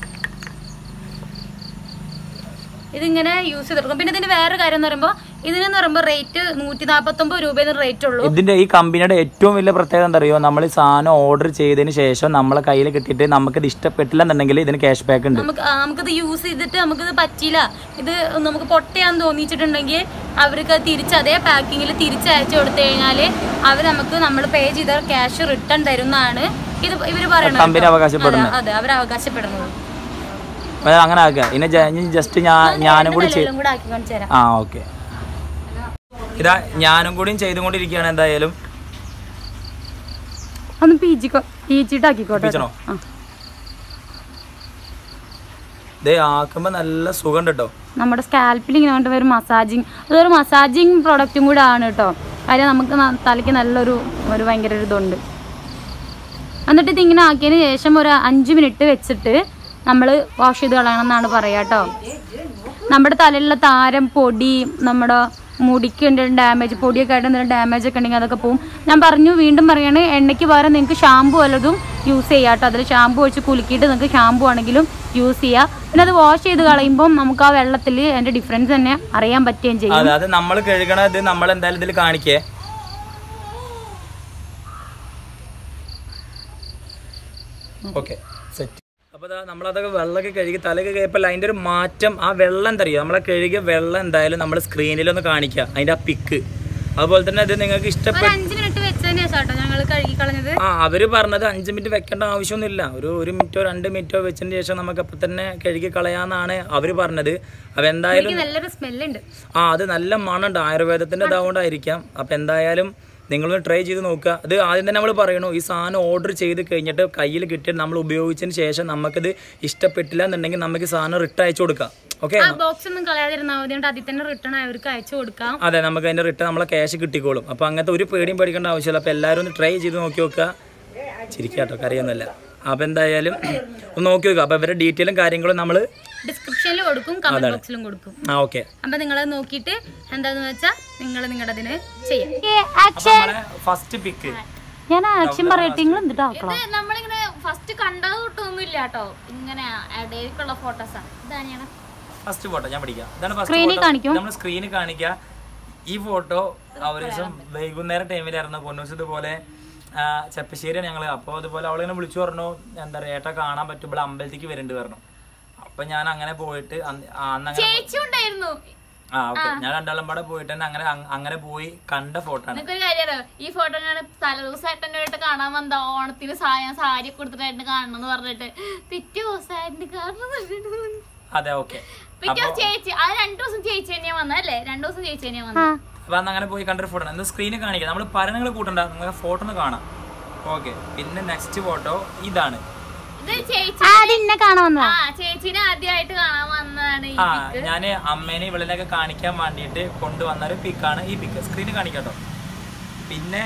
Speaker 2: ഇതിങ്ങനെ യൂസ് ചെയ്തെടുക്കും പിന്നെ ഇതിന്റെ വേറെ കാര്യം എന്ന് പറയുമ്പോൾ ഇതിനെന്ന് പറയുമ്പോൾ റേറ്റ് നൂറ്റി നാൽപ്പത്തൊമ്പത് രൂപയെന്ന് റേറ്റ് ഉള്ളൂ
Speaker 1: ഇതിന്റെ ഈ കമ്പനിയുടെ ഏറ്റവും വലിയ പ്രത്യേകത എന്താ അറിയോ നമ്മൾ ഈ സാധനം ഓർഡർ ചെയ്തതിന് ശേഷം നമ്മളെ കയ്യിൽ കിട്ടിയിട്ട് നമുക്കിത് ഇഷ്ടപ്പെട്ടില്ല എന്നുണ്ടെങ്കിൽ ഇതിന് ക്യാഷ് ബാക്ക് ഉണ്ട്
Speaker 2: നമുക്ക് ആ, നമുക്കിത് യൂസ് ചെയ്തിട്ട് നമുക്കിത് പറ്റിയില്ല ഇത് നമുക്ക് പൊട്ടയാന്ന് തോന്നിച്ചിട്ടുണ്ടെങ്കിൽ അവർക്ക് അത് തിരിച്ച് അതേ പാക്കിങ്ങിൽ തിരിച്ചയച്ചു കൊടുത്തു കഴിഞ്ഞാൽ അവർ നമുക്ക് നമ്മൾ പേ ചെയ്ത ക്യാഷ് റിട്ടേൺ തരുന്നതാണ് ഇത് ഇവർ പറയുന്നത്
Speaker 1: കമ്പനി അവകാശപ്പെടുന്നത്
Speaker 2: അതെ അവർ അവകാശപ്പെടുന്നത്
Speaker 1: അപ്പൊ അങ്ങനെ ആക്കുക ഇനി ജസ്റ്റ് ഞാൻ ഞാനും കൂടി ചെയ്
Speaker 2: എല്ലാം കൂടെ ആക്കി കാണിച്ചു തരാം
Speaker 1: ആ ഓക്കെ ഇതാ ഞാനും കൂടിയും ചെയ്തുകൊണ്ടിരിക്കുകയാണ് എന്തായാലും
Speaker 2: ഒന്ന് പീച്ചിക്കോ പീച്ചിട്ടാക്കിക്കോട്ടെ
Speaker 1: പീച്ചണോ? ഇത് ആക്കുമ്പോൾ നല്ല സുഖം കേട്ടോ
Speaker 2: നമ്മുടെ സ്കാൽപ്പിൽ ഇങ്ങനെ കൊണ്ട് വരും മസാജിങ് അതൊരു മസാജിങ് പ്രോഡക്റ്റും കൂടെ ആണ് കേട്ടോ കാര്യം നമുക്ക് ന- തലയ്ക്ക് നല്ലൊരു ഒരു ഭയങ്കര ഒരു ഇതുണ്ട് എന്നിട്ട് ഇതിങ്ങനെ ആക്കിയതിന് ശേഷം ഒരു അഞ്ച് മിനിറ്റ് വെച്ചിട്ട് നമ്മൾ വാഷ് ചെയ്ത് കളയണം എന്നാണ് പറയുക കേട്ടോ നമ്മുടെ തലയിലുള്ള താരം പൊടി നമ്മുടെ മുടിക്ക് എന്തെങ്കിലും ഡാമേജ് പൊടിയൊക്കെ ആയിട്ട് എന്തെങ്കിലും ഡാമേജ് ഒക്കെ ഉണ്ടെങ്കിൽ അതൊക്കെ പോകും ഞാൻ പറഞ്ഞു വീണ്ടും പറയാണ് എണ്ണയ്ക്ക് പകരം നിങ്ങൾക്ക് ഷാമ്പു വല്ലതും യൂസ് ചെയ്യാം കേട്ടോ അതിൽ ഷാമ്പു ഒഴിച്ച് കുലുക്കിയിട്ട് നിങ്ങൾക്ക് ഷാമ്പു ആണെങ്കിലും യൂസ് ചെയ്യാം പിന്നെ അത് വാഷ് ചെയ്ത് കളയുമ്പോൾ നമുക്ക് ആ വെള്ളത്തിൽ അതിൻ്റെ ഡിഫറൻസ് തന്നെ അറിയാൻ പറ്റുകയും ചെയ്യും
Speaker 1: അതെ അത് നമ്മൾ കഴുകണ ഇത് നമ്മൾ എന്തായാലും ഇതിൽ കാണിക്കേ ഓക്കെ സെറ്റ് അപ്പോൾ അതാ നമ്മളതൊക്കെ വെള്ളമൊക്കെ കഴുകി തലയൊക്കെ കഴിയപ്പോൾ അതിൻ്റെ ഒരു മാറ്റം ആ വെള്ളം എന്താ അറിയുക നമ്മളെ കഴുകിയ വെള്ളം എന്തായാലും നമ്മൾ സ്ക്രീനിലൊന്ന് കാണിക്കുക അതിൻ്റെ ആ പിക്ക് അതുപോലെ തന്നെ ഇത് നിങ്ങൾക്ക് ഇഷ്ടപ്പെട്ട
Speaker 2: ഒരു അഞ്ച് മിനിറ്റ് വെച്ചതിന് ശേഷം കേട്ടോ ഞങ്ങൾ കഴുകി കളഞ്ഞത്
Speaker 1: ആ അവര് പറഞ്ഞത് അഞ്ച് മിനിറ്റ് വെക്കേണ്ട ആവശ്യമൊന്നുമില്ല ഒരു ഒരു മിനിറ്റോ രണ്ട് മിനിറ്റോ വെച്ചതിന് ശേഷം നമുക്ക് അപ്പം തന്നെ കഴുകി കളയാന്നാണ് അവര് പറഞ്ഞത് അപ്പം എന്തായാലും
Speaker 2: എനിക്ക് നല്ലൊരു സ്മെല്ലുണ്ട്
Speaker 1: ആ അത് നല്ല മണമുണ്ട് ആയുർവേദത്തിന്റെ ഇതാകൊണ്ടായിരിക്കാം അപ്പം എന്തായാലും നിങ്ങളൊന്ന് ട്രൈ ചെയ്ത് നോക്കുക അത് ആദ്യം തന്നെ നമ്മൾ പറയണു ഈ സാധനം ഓർഡർ ചെയ്ത് കഴിഞ്ഞിട്ട് കയ്യിൽ കിട്ടിയിട്ട് നമ്മൾ ഉപയോഗിച്ചതിന് ശേഷം നമുക്കത് ഇഷ്ടപ്പെട്ടില്ല എന്നുണ്ടെങ്കിൽ നമുക്ക് ഈ സാധനം റിട്ടേൺ അയച്ചു കൊടുക്കാം ഓക്കെ
Speaker 2: ആ ബോക്സ് ഒന്നും കളയാതിരുന്നാൽ മതി അതുകൊണ്ട് അതിൽ തന്നെ റിട്ടേൺ അവർക്ക് അയച്ചു കൊടുക്കാം
Speaker 1: അതെ നമുക്ക് അതിന്റെ റിട്ടേൺ നമ്മളെ ക്യാഷ് കിട്ടിക്കോളും അപ്പോൾ അങ്ങനത്തെ ഒരു പേടിയും പേടിക്കേണ്ട ആവശ്യമില്ല അപ്പോൾ എല്ലാവരും ഒന്ന് ട്രൈ ചെയ്ത് നോക്കി നോക്കുക ചിരിക്കാട്ടോ കറിയൊന്നുമല്ല അപ്പോൾ എന്തായാലും ഒന്ന് നോക്കി നോക്കുക അപ്പോൾ ഇവരുടെ ഡീറ്റെയിലും കാര്യങ്ങളും നമ്മൾ
Speaker 2: ഡിസ്ക്രിപ്ഷനിൽ കൊടുക്കും കമന്റ് ബോക്സിലും കൊടുക്കും
Speaker 1: ആ ഓക്കെ
Speaker 2: അപ്പൊ നിങ്ങൾ നോക്കിയിട്ട് എന്താന്ന് വെച്ചാൽ നിങ്ങൾ നിങ്ങളുടെ അതിന് ചെയ്യാം
Speaker 1: നമ്മളെ ഫസ്റ്റ് പിക്ക്
Speaker 2: ഞാൻ ആക്ഷൻ പറയട്ടെ നിങ്ങൾ എന്തിട്ട് ആക്കണം
Speaker 3: ഇത് നമ്മളിങ്ങനെ ഫസ്റ്റ് കണ്ടത് തൊട്ടൊന്നുമില്ല കേട്ടോ ഇങ്ങനെ ഇടയിലേക്കുള്ള ഫോട്ടോസാണ് ഇതാണ് ഞാൻ
Speaker 1: ഫസ്റ്റ് ഫോട്ടോ ഞാൻ പിടിക്കാം ഇതാണ്
Speaker 2: Screen ൽ
Speaker 1: ഫസ്റ്റ്
Speaker 2: കാണിക്കും?
Speaker 1: നമ്മൾ സ്ക്രീനിൽ കാണിക്കുക ഈ ഫോട്ടോ ഒരു ദിവസം വൈകുന്നേരം ടൈമിലായിരുന്നു പൊന്നൂസ് ഇതുപോലെ ആ, ചെപ്പശ്ശേരിയാണ് ഞങ്ങൾ അപ്പോൾ അതുപോലെ അവളിങ്ങനെ വിളിച്ചു പറഞ്ഞു എന്താ പറയുക ഏട്ടാ കാണാൻ പറ്റും ഇവിടെ അമ്പലത്തേക്ക് വരുന്നുണ്ട് പറഞ്ഞു അപ്പൊ ഞാൻ അങ്ങനെ പോയിട്ട് അന്ന് ആ, അന്ന് അങ്ങനെ
Speaker 3: ചേച്ചി ഉണ്ടായിരുന്നു
Speaker 1: ആ ഓക്കെ ഞാൻ രണ്ടാളും പാടെ പോയിട്ട് തന്നെ അങ്ങനെ അങ്- അങ്ങനെ പോയി കണ്ട ഫോട്ടോ ആണ്
Speaker 3: എനിക്കൊരു കാര്യം അറിയോ ഈ ഫോട്ടോ ഞാൻ തലേദിവസമായിട്ട് എൻ്റെ ആയിട്ട് കാണാൻ വന്ന ഓണത്തിന് സാ ഞാൻ സാരി കൊടുത്തിട്ടായിട്ട് കാണണം എന്ന് പറഞ്ഞിട്ട് പിറ്റേ ദിവസമായിട്ട് കാണുന്നുണ്ട്
Speaker 1: അതെ ഓക്കെ
Speaker 3: പിറ്റേ ദിവസം ചേച്ചി ആ രണ്ടു ദിവസം ചേച്ചി തന്നെയാ വന്നത് അല്ലേ രണ്ടു ദിവസം ചേച്ചി തന്നെയാ വന്നത്
Speaker 1: അപ്പൊ അന്ന് അങ്ങനെ പോയി കണ്ടൊരു ഫോട്ടോ ആണ് സ്ക്രീനിൽ കാണിക്കാം നമ്മൾ പരങ്ങൾ കൂട്ടണ്ട നിങ്ങൾക്ക് ഫോട്ടോ ഒന്ന് കാണാം ഓക്കെ പിന്നെ നെക്സ്റ്റ് ഫോട്ടോ ഇതാണ്
Speaker 3: ഇത് ചേച്ചി
Speaker 2: എന്നെ കാണാൻ വന്നതാ
Speaker 3: ആ ചേച്ചീനെ ആദ്യമായിട്ട് കാണാൻ വന്നതാണ് ഈ
Speaker 1: ആ ഞാൻ അമ്മേനെ ഇവളിനൊക്കെ കാണിക്കാൻ വേണ്ടിയിട്ട് കൊണ്ടുവന്ന ഒരു പിക്കാണ് ഈ പിക്ക് സ്ക്രീനിൽ കാണിക്കാട്ടോ പിന്നെ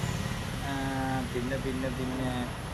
Speaker 1: ആ, പിന്നെ പിന്നെ പിന്നെ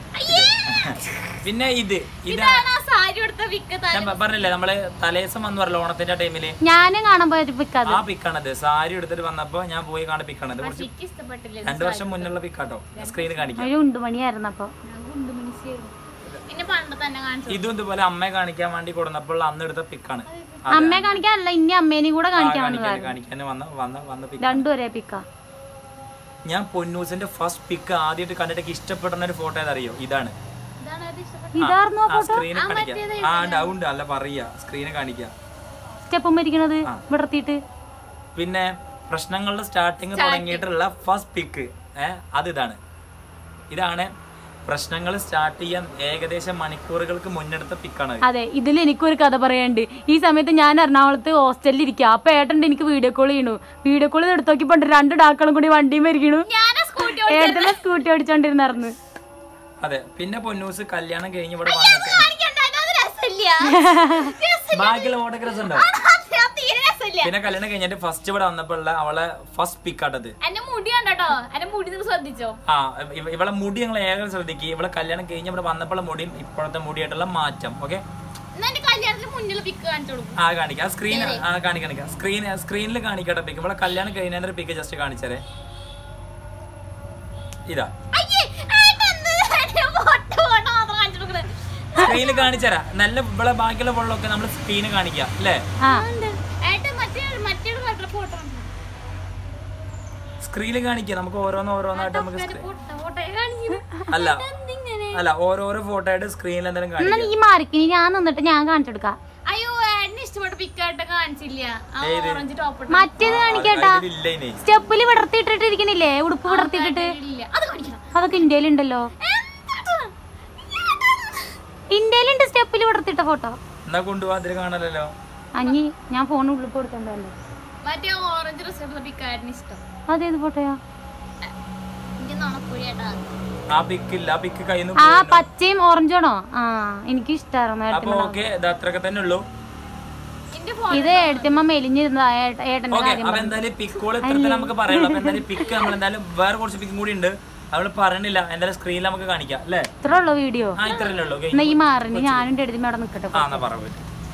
Speaker 1: പിന്നെ ഇത് ഇത്
Speaker 3: ഇതാണ് ആ സാരി കൊടുത്ത വിക്ക്
Speaker 1: ഞാൻ പ- പറഞ്ഞില്ലേ നമ്മള് തലേസം വന്ന് പറയല്ലോ ഓണത്തിന്റെ ടൈമില്
Speaker 2: ഞാനും കാണാൻ പോയത് പിക്കത്
Speaker 1: ആ പിക്കാണത് സാരി എടുത്തിട്ട് വന്നപ്പോ ഞാൻ പോയി കാണുന്ന പിക്കാണത് കുറച്ച്
Speaker 3: എനിക്ക് ഇഷ്ടപ്പെട്ടില്ല
Speaker 1: രണ്ടു വർഷം മുന്നുള്ള പിക്കാട്ടോ സ്ക്രീനിൽ കാണിക്കാം
Speaker 2: ഒരു ഉണ്ടുമണിയായിരുന്നു അപ്പൊ
Speaker 3: എന്നെ പണ്ട് തന്നെ കാണിച്ചു
Speaker 1: ഇതും ഇതുപോലെ അമ്മയെ കാണിക്കാൻ വേണ്ടി കൊടുന്നപ്പോൾ അന്ന് എടുത്ത പിക്കാണ്
Speaker 2: അമ്മയെ കാണിക്കാനല്ല ഇനി അമ്മേനെയും കൂടെ കാണിക്കാൻ
Speaker 1: കാണിക്കാൻ കാണിക്കാൻ വന്ന വന്ന വന്ന പിക്ക്
Speaker 2: രണ്ടും ഒരേ പിക്കാ
Speaker 1: ഞാൻ പൊന്നൂസിന്റെ ഫസ്റ്റ് പിക്ക് ആദ്യമായിട്ട് കണ്ടിട്ട് എനിക്ക് ഇഷ്ടപ്പെടുന്ന ഒരു ഫോട്ടോ ഏതറിയോ ഇതാണ്
Speaker 3: ഇതാണ് അത് ഇഷ്ടപ്പെട്ടത്
Speaker 2: ഇതാർന്നോ
Speaker 1: ആ സ്ക്രീനിൽ കാണിക്കാം ആ ഡൗണ്ട് അല്ല പറയാ സ്ക്രീനിൽ കാണിക്കാം
Speaker 2: സ്റ്റെപ്പും മരിക്കണത് വിടർത്തിയിട്ട്
Speaker 1: പിന്നെ പ്രശ്നങ്ങളുടെ സ്റ്റാർട്ടിങ് തുടങ്ങിയിട്ടുള്ള ഫസ്റ്റ് പിക്ക് ഏഹ് അത് ഇതാണ് ഇതാണ് പ്രശ്നങ്ങൾ സ്റ്റാർട്ട് ചെയ്യാൻ ഏകദേശം മണിക്കൂറുകൾക്ക് മുന്നെടുത്ത പിക്കാണ്
Speaker 2: അതെ ഇതിൽ എനിക്കൊരു കഥ പറയാനുണ്ട് ഈ സമയത്ത് ഞാൻ എറണാകുളത്ത് ഹോസ്റ്റലിൽ ഇരിക്കുക അപ്പൊ ഏട്ടൻ്റെ എനിക്ക് വീഡിയോ കോൾ ചെയ്യണു വീഡിയോ കോൾ എടുത്ത് നോക്കിപ്പോ രണ്ട് ഡാക്കളും കൂടി വണ്ടിയും മരിക്കണു
Speaker 3: ഞാനാ സ്കൂട്ടി
Speaker 2: ഏട്ടനെ സ്കൂട്ടി ഓടിച്ചോണ്ടിരുന്നായിരുന്നു
Speaker 1: അതെ പിന്നെ പൊന്നൂസ് കല്യാണം കഴിഞ്ഞ് ഇവിടെ വന്നിട്ട്
Speaker 3: അത് രസമില്ല
Speaker 1: ബാക്കിയുള്ള ഫോട്ടോഗ്രാഫ്സ് ഉണ്ടോ
Speaker 3: അത് തീരെ രസമില്ല
Speaker 1: പിന്നെ കല്യാണം കഴിഞ്ഞിട്ട് ഫസ്റ്റ് ഇവിടെ വന്നപ്പോഴുള്ള അവളെ ഫസ്റ്റ് പിക്കാട്ടത്
Speaker 3: എന്റെ മുടി കണ്ടോ എന്റെ മുടി നിങ്ങൾ ശ്രദ്ധിച്ചോ
Speaker 1: ആ ഇവ- ഇവളെ മുടി ഞങ്ങൾ ഏകം ശ്രദ്ധിക്കുക ഇവളെ കല്യാണം കഴിഞ്ഞ് ഇവിടെ വന്നപ്പോഴുള്ള മുടിയും ഇപ്പോഴത്തെ മുടിയായിട്ടുള്ള മാറ്റം ഓക്കെ
Speaker 3: എന്നാ എന്റെ കല്യാണത്തിന് മുന്നിൽ പിക്ക് കാണിച്ചു കൊടുക്കും
Speaker 1: ആ കാണിക്കാം സ്ക്രീൻ ആ കാണിക്കാം സ്ക്രീൻ സ്ക്രീനിൽ കാണിക്കട്ടെ പിക്ക് ഇവിടെ കല്യാണം കഴിഞ്ഞതിന്റെ പിക്ക് ജസ്റ്റ് കാണിച്ചേരെ ഇതാ
Speaker 3: അയ്യേ ഏട്ടൻ എന്റെ ഫോട്ടോ ഫോട്ടോ മാത്രം കാണിച്ചു കൊടുക്കണേ
Speaker 1: സ്ക്രീനിൽ കാണിച്ചരാ നല്ല ഇവിടെ ബാക്കിയുള്ള വെള്ളമൊക്കെ നമ്മൾ സ്ക്രീന് കാണിക്കാം അല്ലേ
Speaker 2: ആ
Speaker 3: ഏട്ടൻ മറ്റേ മറ്റേ ഫോട്ടോ
Speaker 1: സ്ക്രീനിൽ കാണിക്കാം നമുക്ക് ഓരോന്ന് ഓരോന്നായിട്ട് നമുക്ക് screen-
Speaker 3: ഫോട്ടോ ഫോട്ടോ കാണിക്കുന്നു
Speaker 1: അല്ല അല്ല ഓരോരോ ഫോട്ടോ ആയിട്ട് സ്ക്രീനിൽ എന്തെങ്കിലും
Speaker 2: എന്നാ
Speaker 1: കാണിക്കാം
Speaker 2: നീ മാറിക്കിനി ഞാൻ നിന്നിട്ട് ഞാൻ കാണിച്ചെടുക്കാം
Speaker 3: അയ്യോ ഏട്ടന് ഇഷ്ടപ്പെട്ട പിക്കായിട്ട് കാണിച്ചില്ല ആ ഓറഞ്ച് ടോപ്പ്
Speaker 2: മറ്റേത് കാണിക്കട്ടാ
Speaker 1: ഇല്ല ഇനി
Speaker 2: സ്റ്റെപ്പില് വിടർത്തിയിട്ടിട്ടിരിക്കണില്ലേ ഉടുപ്പ് വിടർത്തിയിട്ടിട്ട്
Speaker 3: ഇല്ല അത് കാണിക്കണം
Speaker 2: അതൊക്കെ ഇന്ത്യയിലുണ്ടല്ലോ
Speaker 3: എന്താ?
Speaker 2: ഇന്ത്യയിലുണ്ട് സ്റ്റെപ്പില് വിടർത്തിയിട്ട ഫോട്ടോ
Speaker 1: എന്നാ കൊണ്ടുപോകാൻ അതിൽ കാണാലല്ലോ
Speaker 2: അഞ്ഞി ഞാൻ ഫോൺ ഉള്ളിൽ കൊടുത്തോണ്ടല്ലോ
Speaker 3: മറ്റേ ഓറഞ്ച് ഡ്രസ്സുള്ള പിക്കായിട്ടിന് ഇഷ്ടം
Speaker 2: അതേത് ഫോട്ടോയാ
Speaker 3: എനിക്ക് നുണക്കുഴി ഏട്ടാ
Speaker 1: ആ പിക്ക് ഇല്ല ആ പിക്ക് കയ്യിൽ
Speaker 2: ആ
Speaker 1: നിന്ന്
Speaker 2: പച്ചയും ഓറഞ്ചാണോ ആ എനിക്ക് ഇഷ്ടമായിരുന്നു
Speaker 1: അപ്പൊ ഓക്കെ ഇത് അത്രയൊക്കെ തന്നെ ഉള്ളൂ
Speaker 3: എന്റെ ഫോൺ
Speaker 2: ഇത് എടുത്തമ്മ മെലിഞ്ഞിരുന്ന ഏട്ടന്റെ
Speaker 1: ഓക്കെ അപ്പൊ എന്തായാലും പിക്കോൾ ഇത്രത്തിൽ നമുക്ക് പറയാനുള്ളൂ അപ്പൊ എന്തായാലും പിക്ക് നമ്മൾ എന്തായാലും വേറെ കുറച്ച് പിക്കും കൂടി ഉണ്ട് അവള് പറയണില്ല എന്തായാലും സ്ക്രീനിൽ നമുക്ക് കാണിക്കാം അല്ലേ
Speaker 2: ഇത്ര ഉള്ളു വീഡിയോ
Speaker 1: ആ ഇത്രയല്ലേ ഉള്ളൂ
Speaker 2: എന്നാ ഈ മാറിന് ഞാനും എടുത്തമ്മ അവിടെ നിക്കട്ടെ
Speaker 1: ആ എന്നാ പറ പോയിട്ട്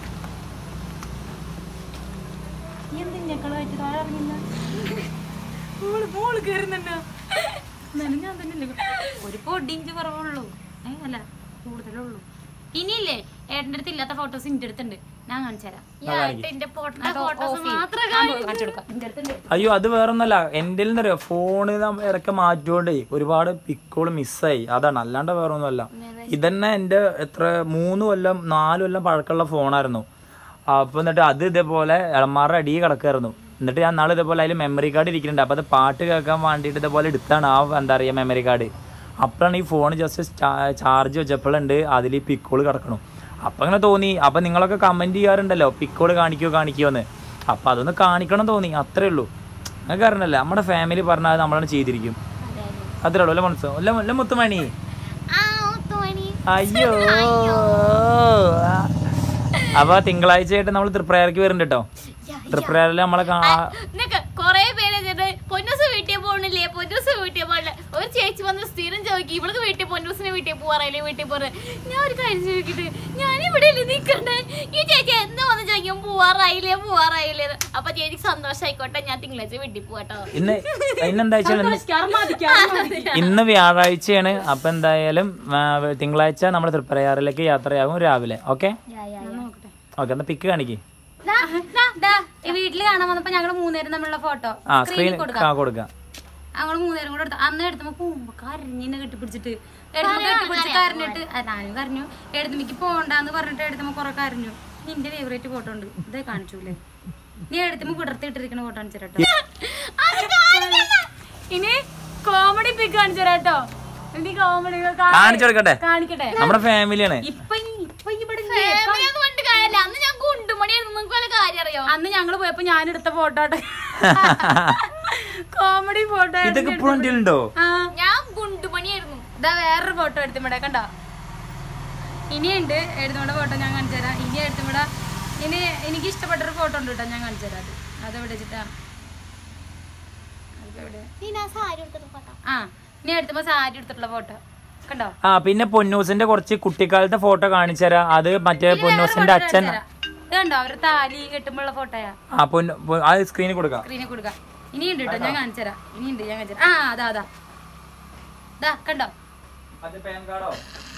Speaker 2: ഒരു പൊടിഞ്ച് കുറവുള്ളൂ ഏ, അല്ല കൂടുതലുള്ളൂ ഇനിയില്ലേ ഏട്ടൻ്റെ അടുത്ത് ഇല്ലാത്ത ഫോട്ടോസ് ഇന്റെ അടുത്തുണ്ട് ഞാൻ കാണിച്ചു തരാം
Speaker 3: ഈ ഏട്ടന്റെ ഫോട്ടോ ഫോട്ടോസ് മാത്രം
Speaker 2: കാണിച്ചു കൊടുക്കാം ഇന്റെ അടുത്തുണ്ട്
Speaker 1: അയ്യോ അത് വേറൊന്നല്ല എൻ്റെ അറിയോ ഫോണ് ഇടയ്ക്ക് മാറ്റിയോണ്ടേ ഒരുപാട് പിക്കുകൾ മിസ്സായി അതാണ് അല്ലാണ്ട് വേറൊന്നുമല്ല ഇതന്നെ എൻ്റെ എത്ര മൂന്ന് കൊല്ലം നാല് കൊല്ലം പഴക്കമുള്ള ഫോണായിരുന്നു അപ്പൊ എന്നിട്ട് അത് ഇതേപോലെ ഇളമാരുടെ അടിയിൽ കിടക്കായിരുന്നു എന്നിട്ട് ഞാൻ നാളെ ഇതേപോലെ അതിൽ മെമ്മറി കാർഡ് ഇരിക്കുന്നുണ്ട് അപ്പൊ അത് പാട്ട് കേൾക്കാൻ വേണ്ടിയിട്ട് ഇതേപോലെ എടുത്താണ് ആ എന്താ പറയുക മെമ്മറി കാർഡ് അപ്പോഴാണ് ഈ ഫോൺ ജസ്റ്റ് ചാർജ് വെച്ചപ്പോഴുണ്ട് അതിൽ ഈ പിക്കോൾ കിടക്കണം അപ്പൊ അങ്ങനെ തോന്നി അപ്പൊ നിങ്ങളൊക്കെ കമന്റ് ചെയ്യാറുണ്ടല്ലോ പിക്കോൾ കാണിക്കോ കാണിക്കോ എന്ന് അപ്പൊ അതൊന്ന് കാണിക്കണം തോന്നി അത്രേ ഉള്ളൂ അങ്ങനെ കാരണമല്ല നമ്മുടെ ഫാമിലി പറഞ്ഞാൽ നമ്മളാണ് ചെയ്തിരിക്കും അത്രേ ഉള്ളൂ അല്ലേ മനസ്സോ അല്ല അല്ല മുത്തുമണി
Speaker 3: ആ തോണി
Speaker 1: അയ്യോ അപ്പൊ തിങ്കളാഴ്ച ആയിട്ട് നമ്മൾ തൃപ്രയാർക്ക് വരുന്നുണ്ട് കേട്ടോ തൃപ്രയാറിൽ നമ്മളെ കാ
Speaker 3: നിനക്ക് കൊറേ പേര് ചെയ്തിട്ട് പൊന്നൂസ് വീട്ടിൽ പോകണില്ലേ പൊന്നൂസ് വീട്ടിൽ പോകണില്ല ഒരു ചേച്ചി വന്ന് സ്ഥിരം ചോദിക്കും ഇവൾക്ക് വീട്ടിൽ പൊന്നൂസിന് വീട്ടിൽ പോവാറല്ലേ വീട്ടിൽ പോറ് ഞാൻ ഒരു കാര്യം ചോദിക്കട്ടെ ഞാൻ ഇവിടെ അല്ലേ നിക്കണ്ടേ ഈ ചേച്ചി എന്ന് വന്ന് ചോദിക്കും പോവാറായില്ലേ പോവാറായില്ലേ എന്ന്. അപ്പൊ ചേച്ചിക്ക് സന്തോഷമായിക്കോട്ടെ ഞാൻ തിങ്കളാഴ്ച വീട്ടിൽ പോവാട്ടോ
Speaker 1: ഇന്ന് ഇന്നെന്താ വെച്ചാൽ ഇന്ന് ഇന്ന് വ്യാഴാഴ്ചയാണ് അപ്പൊ എന്തായാലും ആ, തിങ്കളാഴ്ച നമ്മൾ തൃപ്രയാറിലേക്ക് യാത്രയാകും രാവിലെ ഓക്കെ ഓക്കെ എന്നാ പിക്ക് കാണിക്ക്
Speaker 2: വീട്ടില് കാണാൻ വന്നപ്പോ ഞങ്ങള് മൂന്നേരം തമ്മിലുള്ള ഫോട്ടോ
Speaker 1: ആ സ്ക്രീൻ ആ കൊടുക്കാം
Speaker 2: ഞങ്ങള് മൂന്നേരം കൂടെ എടുത്തു അന്ന് എടുത്തപ്പോ പോകുമ്പോ കരഞ്ഞിനെ കെട്ടിപ്പിടിച്ചിട്ട് എടുത്തമ്മ കെട്ടിപ്പിടിച്ച് കരഞ്ഞിട്ട് ആ, ഞാനും കരഞ്ഞു എടുത്തമ്മക്ക് പോണ്ടാന്ന് പറഞ്ഞിട്ട് എടുത്തമ്മ കൊറേ കരഞ്ഞു നിന്റെ ഫേവറേറ്റ് ഫോട്ടോ ഉണ്ട് ഇതേ കാണിച്ചൂലേ നീ എടുത്തമ്മ വിടർത്തിയിട്ടിരിക്കുന്ന ഫോട്ടോ കാണിച്ചു തരാട്ടോ ഇനി കോമഡി പിക്ക് കാണിച്ചു തരാട്ടോ ഇനി കോമഡി
Speaker 1: കാണിച്ചു കൊടുക്കട്ടെ
Speaker 2: കാണിക്കട്ടെ
Speaker 1: നമ്മുടെ ഫാമിലിയാണ്
Speaker 2: ഇപ്പൊ ഈ- ഇപ്പൊ ഈ ഇവിടെ ഇല്ലേ?
Speaker 3: ഫാമിലിയൊന്നും കൊണ്ട് കാര്യമില്ല അന്ന് ഞാൻ കുണ്ടുമണിയായിരുന്നു നിങ്ങൾക്ക് വല്ല കാര്യം അറിയോ
Speaker 2: അന്ന് ഞങ്ങള് പോയപ്പോ ഞാൻ എടുത്ത ഫോട്ടോ കോമഡി ഫോട്ടോ
Speaker 1: ഇതൊക്കെ ഇപ്പോഴും എൻ്റെ ഉണ്ടോ
Speaker 2: ആ
Speaker 3: ഞാൻ ഗുണ്ടുമണിയായിരുന്നു
Speaker 2: ഇതാ വേറൊരു ഫോട്ടോ എടുത്തുവിടെ കണ്ടോ ഇനിയുണ്ട് എഴുതുമ്പോടെ ഫോട്ടോ ഞാൻ കാണിച്ചു തരാം ഇനി എഴുതുമ്പോടെ ഇനി എനിക്ക് ഇഷ്ടപ്പെട്ടൊരു ഫോട്ടോ ഉണ്ട് കേട്ടോ ഞാൻ കാണിച്ചു തരാം അത് അതെവിടെ വെച്ചിട്ടാ അതിപ്പോ എവിടെ?
Speaker 3: നീ ഞാൻ സാരി എടുത്തിട്ട് ഫോട്ടോ
Speaker 2: ആ ഇനി എടുത്തുമ്പോ സാരി എടുത്തിട്ടുള്ള ഫോട്ടോ കണ്ടോ
Speaker 1: ആ പിന്നെ പൊന്നൂസിന്റെ കുറച്ച് കുട്ടിക്കാലത്തെ ഫോട്ടോ കാണിച്ചു തരാം അത് മറ്റേ പൊന്നൂസിന്റെ അച്ഛൻ
Speaker 2: ഇത് കണ്ടോ അവര് താലി കെട്ടുമ്പോഴുള്ള ഫോട്ടോയാ
Speaker 1: ആ പൊന്നു പൊ- അത് സ്ക്രീനിൽ കൊടുക്കാം
Speaker 2: സ്ക്രീനിൽ കൊടുക്കാം ഇനിയുണ്ട് കേട്ടോ ഞാൻ കാണിച്ചു തരാം ഇനിയുണ്ട് ഞാൻ കാണിച്ചു തരാം ആ അതാ അതാ ഇതാ കണ്ടോ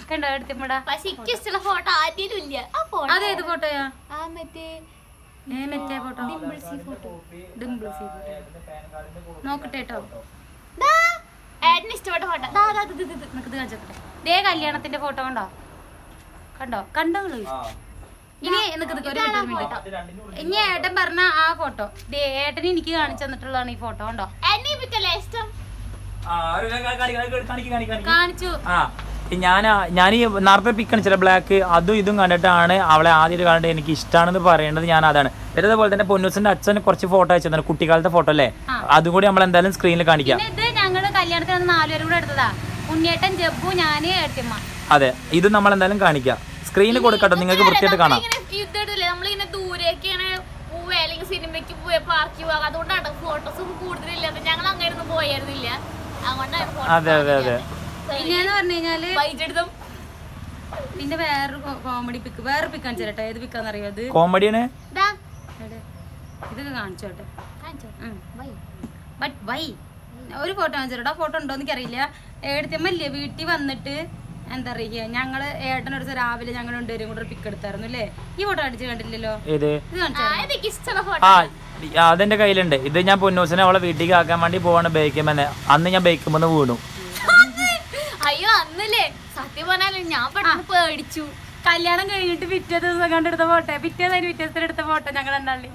Speaker 2: കണ്ടോ എടുത്തിമ്മടാ
Speaker 3: പക്ഷെ എനിക്ക് ഇഷ്ടമുള്ള ഫോട്ടോ ആദ്യം ഇല്ല ആ ഫോട്ടോ
Speaker 2: അതേത് ഫോട്ടോയാ
Speaker 3: ആ മറ്റേ
Speaker 2: ഏ മറ്റേ ഫോട്ടോ
Speaker 3: ഡിംപിൾസി ഫോട്ടോ
Speaker 2: ഡിംപിൾസ് നോക്കട്ടെ കേട്ടോ
Speaker 3: ദാ ഏട്ടന് ഇഷ്ടപ്പെട്ട ഫോട്ടോ ദാ ദാ ഇത് ഇത് ഇത്
Speaker 2: നിനക്ക് കാണിച്ചോട്ടെ ദേ കല്യാണത്തിന്റെ ഫോട്ടോ കണ്ടോ കണ്ടോ കണ്ടോ നിങ്ങള് ഇനി നിനക്ക് നിനക്ക് ഒരു മിനിറ്റ് ഒരു മിനിറ്റ് ഇനി ഏട്ടൻ പറഞ്ഞ ആ ഫോട്ടോ ദേ ഏട്ടൻ എനിക്ക് കാണിച്ചു തന്നിട്ടുള്ളതാണ് ഈ ഫോട്ടോ കണ്ടോ
Speaker 3: എന്നെ ഇപ്പിക്കല്ലേ ഇഷ്ടം
Speaker 1: ആ, ഒരു കാ- കാണിക്ക്, കാണിക്ക്, കാണിക്ക്, കാണിക്ക്, കാണിക്ക്.
Speaker 2: കാണിച്ചു
Speaker 1: ആ ഞാൻ ഞാൻ ഈ നേരത്തെ പിക്ക് ചില ബ്ലാക്ക് അതും ഇതും കണ്ടിട്ടാണ് അവളെ ആദ്യം കണ്ടിട്ട് എനിക്ക് ഇഷ്ടമാണെന്ന് പറയുന്നത് ഞാൻ അതാണ് പിന്നെ അതുപോലെ തന്നെ പൊന്നൂസിന്റെ അച്ഛന് കുറച്ച് ഫോട്ടോ അയച്ചു തന്നെ കുട്ടിക്കാലത്തെ ഫോട്ടോ അല്ലേ അതും കൂടി നമ്മൾ എന്തായാലും സ്ക്രീനിൽ കാണിക്കാം
Speaker 2: പിന്നെ ഇത് ഞങ്ങള് കല്യാണത്തിന് അന്ന് നാലുപേരും കൂടെ എടുത്തതാ ഉണ്ണിയേട്ടൻ ജബ്ബു ഞാന് ഏട്ടിമ്മ
Speaker 1: അതെ ഇത് നമ്മൾ എന്തായാലും കാണിക്കാം സ്ക്രീനിൽ കൊടുക്കട്ടോ നിങ്ങൾക്ക് വൃത്തിയായിട്ട് കാണാം
Speaker 3: ഇങ്ങനെ യുദ്ധം എടുത്തില്ലേ നമ്മളിങ്ങനെ ദൂരേക്കാണ് പോവുക അല്ലെങ്കിൽ സിനിമയ്ക്ക് പോവുക പാർക്കിൽ പോവുക അതുകൊണ്ടാണ് ഫോട്ടോസ് ഒന്നും കൂടുതലില്ലാത്ത ഞങ്ങൾ അങ്ങനെ ഒന്നും പോയായിരുന്നില്ല അതുകൊണ്ടാണ്
Speaker 1: അതെ അതെ അതെ
Speaker 2: പിന്നെന്ന് പറഞ്ഞു കഴിഞ്ഞാല്
Speaker 3: വൈകിട്ടെടുത്തും
Speaker 2: പിന്നെ വേറൊരു കോമഡി പിക്ക് വേറെ പിക്ക് കാണിച്ചു തരട്ടെ ഏത് പിക്കാന്ന് അറിയോ അത്
Speaker 1: കോമഡിയാണ്
Speaker 2: എവിടെ? ഇതൊക്കെ കാണിച്ചോട്ടെ
Speaker 3: കാണിച്ചോ വൈ
Speaker 2: ബട്ട് വൈ ഒരു ഫോട്ടോ കാണിച്ചിട്ടോ ആ ഫോട്ടോ ഉണ്ടോ എനിക്കറിയില്ല ഏടത്തിയമ്മല്ലേ വീട്ടിൽ വന്നിട്ട് എന്താ പറയുക ഞങ്ങള് ഏട്ടനൊരു ദിവസം രാവിലെ ഞങ്ങൾ രണ്ടുപേരും കൂടെ പിക്ക് എടുത്തായിരുന്നു അല്ലേ ഈ ഫോട്ടോ അടിച്ച് കണ്ടില്ലല്ലോ
Speaker 1: ഏത്
Speaker 2: ഇത് കാണിച്ചു
Speaker 3: ആ എനിക്ക് ഇഷ്ടമുള്ള ഫോട്ടോ
Speaker 1: ആ ആ, അതെന്റെ കയ്യിലുണ്ട് ഇത് ഞാൻ പൊന്നൂസിനെ അവളെ വീട്ടിലേക്ക് ആക്കാൻ വേണ്ടി പോവാണ് ബൈക്കുമെന്ന് അന്ന് ഞാൻ ബൈക്കുമെന്ന് വീണു
Speaker 3: അയ്യോ അന്നല്ലേ സത്യം പറഞ്ഞാലും ഞാൻ പെട്ടെന്ന് പേടിച്ചു
Speaker 2: കല്യാണം കഴിഞ്ഞിട്ട് പിറ്റേ ദിവസം കണ്ടെടുത്ത ഫോട്ടോ പിറ്റേ ദിവസം പിറ്റേ ദിവസത്തിൽ എടുത്ത ഫോട്ടോ ഞങ്ങൾ രണ്ടാളി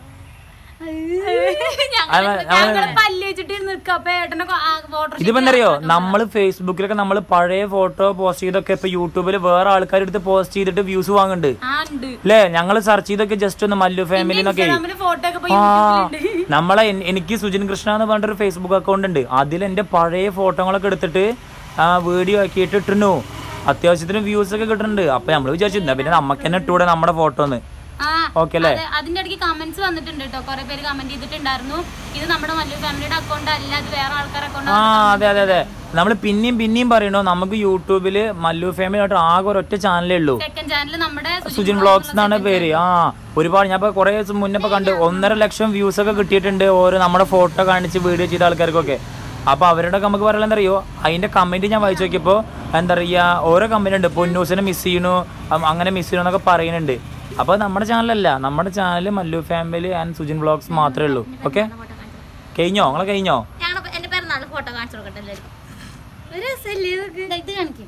Speaker 1: അത്
Speaker 2: ഞങ്ങള് പല്ല് വെച്ചിട്ട് നിൽക്കുക അപ്പൊ ഏട്ടനെ ഫോട്ടോ
Speaker 1: ഇതിപ്പോ എന്തറിയോ നമ്മൾ ഫേസ്ബുക്കിലൊക്കെ നമ്മൾ പഴയ ഫോട്ടോ പോസ്റ്റ് ചെയ്തൊക്കെ ഇപ്പൊ യൂട്യൂബിൽ വേറെ ആൾക്കാർ എടുത്ത് പോസ്റ്റ് ചെയ്തിട്ട് വ്യൂസ് വാങ്ങുന്നുണ്ട്
Speaker 2: ആ ഉണ്ട്
Speaker 1: അല്ലേ ഞങ്ങൾ സെർച്ച് ചെയ്തൊക്കെ ജസ്റ്റ് ഒന്ന് മല്ലു ഫാമിലി എന്നൊക്കെ
Speaker 2: ഇൻസ്റ്റാഗ്രാമില് ഫോട്ടോ ഒക്കെ പോയി
Speaker 1: ആ
Speaker 2: യൂട്യൂബിലുണ്ട്
Speaker 1: നമ്മളെ എൻ- എനിക്ക് സുജിൻ കൃഷ്ണ എന്ന് പറഞ്ഞിട്ടൊരു ഫേസ്ബുക്ക് അക്കൗണ്ട് ഉണ്ട് അതിൽ എന്റെ പഴയ ഫോട്ടോകളൊക്കെ എടുത്തിട്ട് ആ വീഡിയോ ആക്കിയിട്ട് ഇട്ടിരുന്നു അത്യാവശ്യത്തിന് വ്യൂസ് ഒക്കെ കിട്ടുന്നുണ്ട് അപ്പൊ നമ്മൾ വിചാരിച്ചിരുന്ന പിന്നെ നമുക്ക് തന്നെ ഇട്ടൂടെ നമ്മുടെ ഫോട്ടോ ഒന്ന്
Speaker 2: ആ
Speaker 1: ഓക്കെ അല്ലേ
Speaker 2: അതെ, അതിന്റെ ഇടയ്ക്ക് കമന്റ്സ് വന്നിട്ടുണ്ട് കേട്ടോ കുറെ പേര് കമന്റ് ചെയ്തിട്ടുണ്ടായിരുന്നു ഇത് നമ്മുടെ മല്ലു ഫാമിലിയുടെ അക്കൗണ്ട് അല്ല ഇത് വേറെ ആൾക്കാരുടെ അക്കൗണ്ട്
Speaker 1: ആ അതെ അതെ അതെ നമ്മൾ പിന്നെയും പിന്നെയും പറയണു നമുക്ക് യൂട്യൂബില് മല്ലു ഫാമിലി ആയിട്ട് ആകെ ഒരൊറ്റ ചാനലേ ഉള്ളൂ
Speaker 2: സെക്കൻഡ് ചാനൽ നമ്മുടെ
Speaker 1: സുജിൻ വ്ളോഗ്സ് എന്നാണ് പേര് ആ ഒരുപാട് ഞാൻ ഇപ്പൊ കുറെ ദിവസം മുന്നേ ഇപ്പൊ കണ്ട് ഒന്നര ലക്ഷം വ്യൂസ് ഒക്കെ കിട്ടിയിട്ടുണ്ട് ഓരോ നമ്മുടെ ഫോട്ടോ കാണിച്ച് വീഡിയോ ചെയ്ത ആൾക്കാർക്കൊക്കെ അപ്പൊ അവരുടെ നമുക്ക് പറയാൻ എന്താ അറിയോ അതിന്റെ കമന്റ് ഞാൻ വായിച്ചു നോക്കിയപ്പോ എന്താ പറയാ ഓരോ കമന്റ് ഉണ്ട് പൊന്നൂസിനെ മിസ് ചെയ്യണു അം- അങ്ങനെ മിസ് ചെയ്യണു എന്നൊക്കെ പറയുന്നുണ്ട് അപ്പൊ നമ്മുടെ ചാനലല്ല നമ്മുടെ channel Mallu family and Sujin vlogs മാത്രമേ ഉള്ളൂ ഓക്കെ കഴിഞ്ഞോ നിങ്ങളെ കഴിഞ്ഞോ
Speaker 3: ഞങ്ങൾ എന്റെ പിറന്നാള് ഫോട്ടോ കാണിച്ചു കൊടുക്കട്ടെ എല്ലാവരും
Speaker 2: ഒരു രസമല്ലേ ഇതൊക്കെ? ദാ ഇത് കാണിക്കും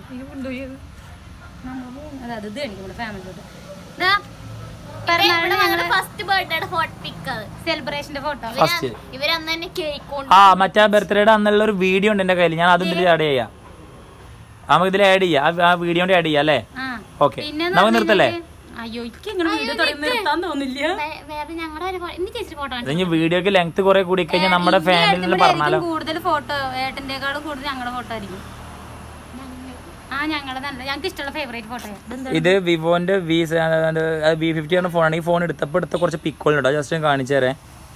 Speaker 2: അതെ അത് ഇത് കാണിക്കും നമ്മുടെ ഫാമിലി ഫോട്ടോ ഇതാ പിറന്നാളിന്
Speaker 3: ഞങ്ങള്
Speaker 2: ഞങ്ങള്
Speaker 3: ഫസ്റ്റ് ബർത്ത്ഡേയുടെ ഫോട്ടോ പിക്ക് അത്
Speaker 2: സെലിബ്രേഷന്റെ ഫോട്ടോ
Speaker 1: ഫസ്റ്റ്
Speaker 3: ഇവരന്ന് തന്നെ കേക്ക് കൊണ്ട്
Speaker 1: ആ മറ്റേ ബർത്ത്ഡേയുടെ അന്നുള്ള ഒരു വീഡിയോ ഉണ്ട് എന്റെ കയ്യിൽ ഞാൻ അതും ഇതിൽ ആഡ് ചെയ്യാം നമുക്ക് ഇതിൽ ആഡ് ചെയ്യാം ആ- ആ വീഡിയോന്റെ ആഡ് ചെയ്യാം അല്ലേ
Speaker 2: ആ
Speaker 1: ഓക്കെ
Speaker 2: പിന്നെ
Speaker 1: നമുക്ക് നിർത്തല്ലേ
Speaker 2: അയ്യോ എനിക്ക് ഇങ്ങനെ വീഡിയോ തുടങ്ങി നിർത്താൻ തോന്നില്ല
Speaker 3: വേ- വേറെ ഞങ്ങളുടെ ഒരു pho- ഇനി ചേച്ചി ഫോട്ടോ
Speaker 1: ഇത് ഇനി വീഡിയോക്ക് ലെങ്ത് കുറെ കൂടി കഴിഞ്ഞാൽ നമ്മുടെ ഫാമിലിയിൽ പറഞ്ഞാലോ
Speaker 2: കൂടുതൽ ഫോട്ടോ ഏട്ടന്റെക്കാളും കൂടുതൽ ഞങ്ങളുടെ ഫോട്ടോ ആയിരിക്കും ആ ഞങ്ങളുടെ നല്ല ഞങ്ങൾക്ക് ഇഷ്ടമുള്ള ഫേവറേറ്റ് ഫോട്ടോ
Speaker 1: ഇത് വിവോന്റെ വി വി ഫിഫ്റ്റി എന്ന ഫോണാണ് ഈ ഫോൺ എടുത്തപ്പോൾ എടുത്ത കുറച്ച് പിക്കോളുണ്ടോ ജസ്റ്റ് ഞാൻ കാണിച്ചു തരേ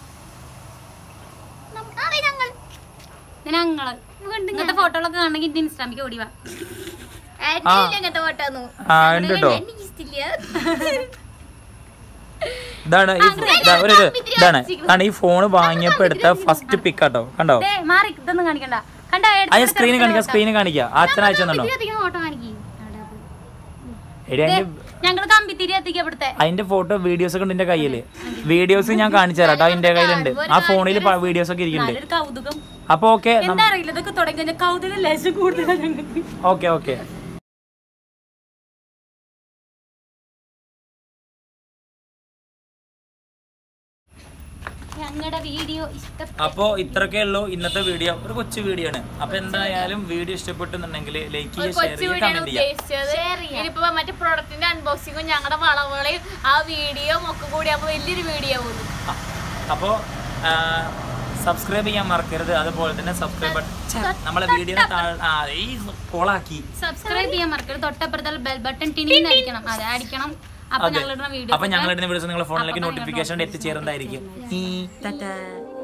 Speaker 3: അതെ ഞങ്ങൾ
Speaker 2: ഞങ്ങള് ഇങ്ങനത്തെ ഫോട്ടോകളൊക്കെ കാണണമെങ്കിൽ എന്റെ ഇൻസ്റ്റാമിക്ക് ഓടി വാ
Speaker 3: എന്നെ ഇല്ല ഇങ്ങനത്തെ ഫോട്ടോ ഒന്നും
Speaker 1: ആ ഉണ്ട് കേട്ടോ
Speaker 3: എനിക്ക് ഇഷ്ടമില്ല
Speaker 1: ഇതാണ് ഈ ഇതാ, ഒരു ഇത് ഇതാണ് ഇതാണ് ഈ ഫോൺ വാങ്ങിയപ്പോൾ എടുത്ത ഫസ്റ്റ് പിക്കാട്ടോ കണ്ടോ
Speaker 2: ദേ, മാറി ഇതൊന്നും കാണിക്കണ്ട കണ്ട
Speaker 1: അത് സ്ക്രീനിൽ കാണിക്കാം സ്ക്രീനിൽ കാണിക്കാം ആ അച്ഛൻ അയച്ചെന്നുണ്ടോ
Speaker 3: അധികം ഫോട്ടോ കാണിക്കും
Speaker 1: എടി അതിന്റെ
Speaker 2: ഞങ്ങള് കമ്പിത്തിരി എത്തിക്കാം ഇവിടുത്തെ
Speaker 1: അതിന്റെ ഫോട്ടോ വീഡിയോസ് ഒക്കെ ഉണ്ട് എന്റെ കയ്യില് വീഡിയോസ് ഞാൻ കാണിച്ചു തരാം കേട്ടോ അതിന്റെ കയ്യിലുണ്ട് ആ ഫോണിൽ വീഡിയോസ് ഒക്കെ ഇരിക്കുന്നുണ്ട്
Speaker 2: നല്ലൊരു കൗതുകം
Speaker 1: അപ്പൊ ഓക്കെ
Speaker 2: എന്താ അറിയില്ല ഇതൊക്കെ തുടങ്ങി കഴിഞ്ഞാൽ കൗതുകം ലേശം കൂടുതലാണ് ഞങ്ങൾക്ക്
Speaker 1: ഓക്കെ ഓക്കെ
Speaker 2: ഞങ്ങളുടെ വീഡിയോ ഇഷ്ടപ്പെട്ടു
Speaker 1: അപ്പോ ഇത്രയൊക്കെ ഉള്ളൂ ഇന്നത്തെ വീഡിയോ ഒരു കൊച്ചു വീഡിയോ ആണ് അപ്പൊ എന്തായാലും വീഡിയോ ഇഷ്ടപ്പെട്ടുന്നുണ്ടെങ്കിൽ ലൈക്ക് ചെയ്യുക ഷെയർ
Speaker 3: കൊച്ചു
Speaker 1: ചെയ്യുക
Speaker 3: വീഡിയോ
Speaker 1: കമന്റ് ചെയ്യുക
Speaker 3: ഉദ്ദേശിച്ചത് ഇനിയിപ്പോ മറ്റേ പ്രൊഡക്റ്റിന്റെ അൺബോക്സിങ്ങും ഞങ്ങളുടെ വളവുകളെയും ആ വീഡിയോ ഒക്കെ കൂടി അപ്പൊ വലിയൊരു വീഡിയോ പോകുന്നു
Speaker 1: ആ, അപ്പോ സബ്സ്ക്രൈബ് ചെയ്യാൻ മറക്കരുത് അതുപോലെ തന്നെ സബ്സ്ക്രൈബ് ബട്ടൺ നമ്മളെ വീഡിയോ ആ ഈ കോളാക്കി
Speaker 2: സബ്സ്ക്രൈബ് ചെയ്യാൻ മറക്കരുത് തൊട്ടപ്പുറത്തുള്ള ബെൽ ബട്ടൺ ടിനിന്ന് അടിക്കണം അതെ അടിക്കണം അപ്പൊ
Speaker 1: അതെ
Speaker 2: ഞങ്ങളിടുന്ന വീഡിയോ
Speaker 1: അപ്പൊ ഞങ്ങളിടുന്ന വീഡിയോസ് നിങ്ങളുടെ ഫോണിലേക്ക് നോട്ടിഫിക്കേഷൻ എത്തിച്ചേരുന്നതായിരിക്കും ഈ ടാറ്റാ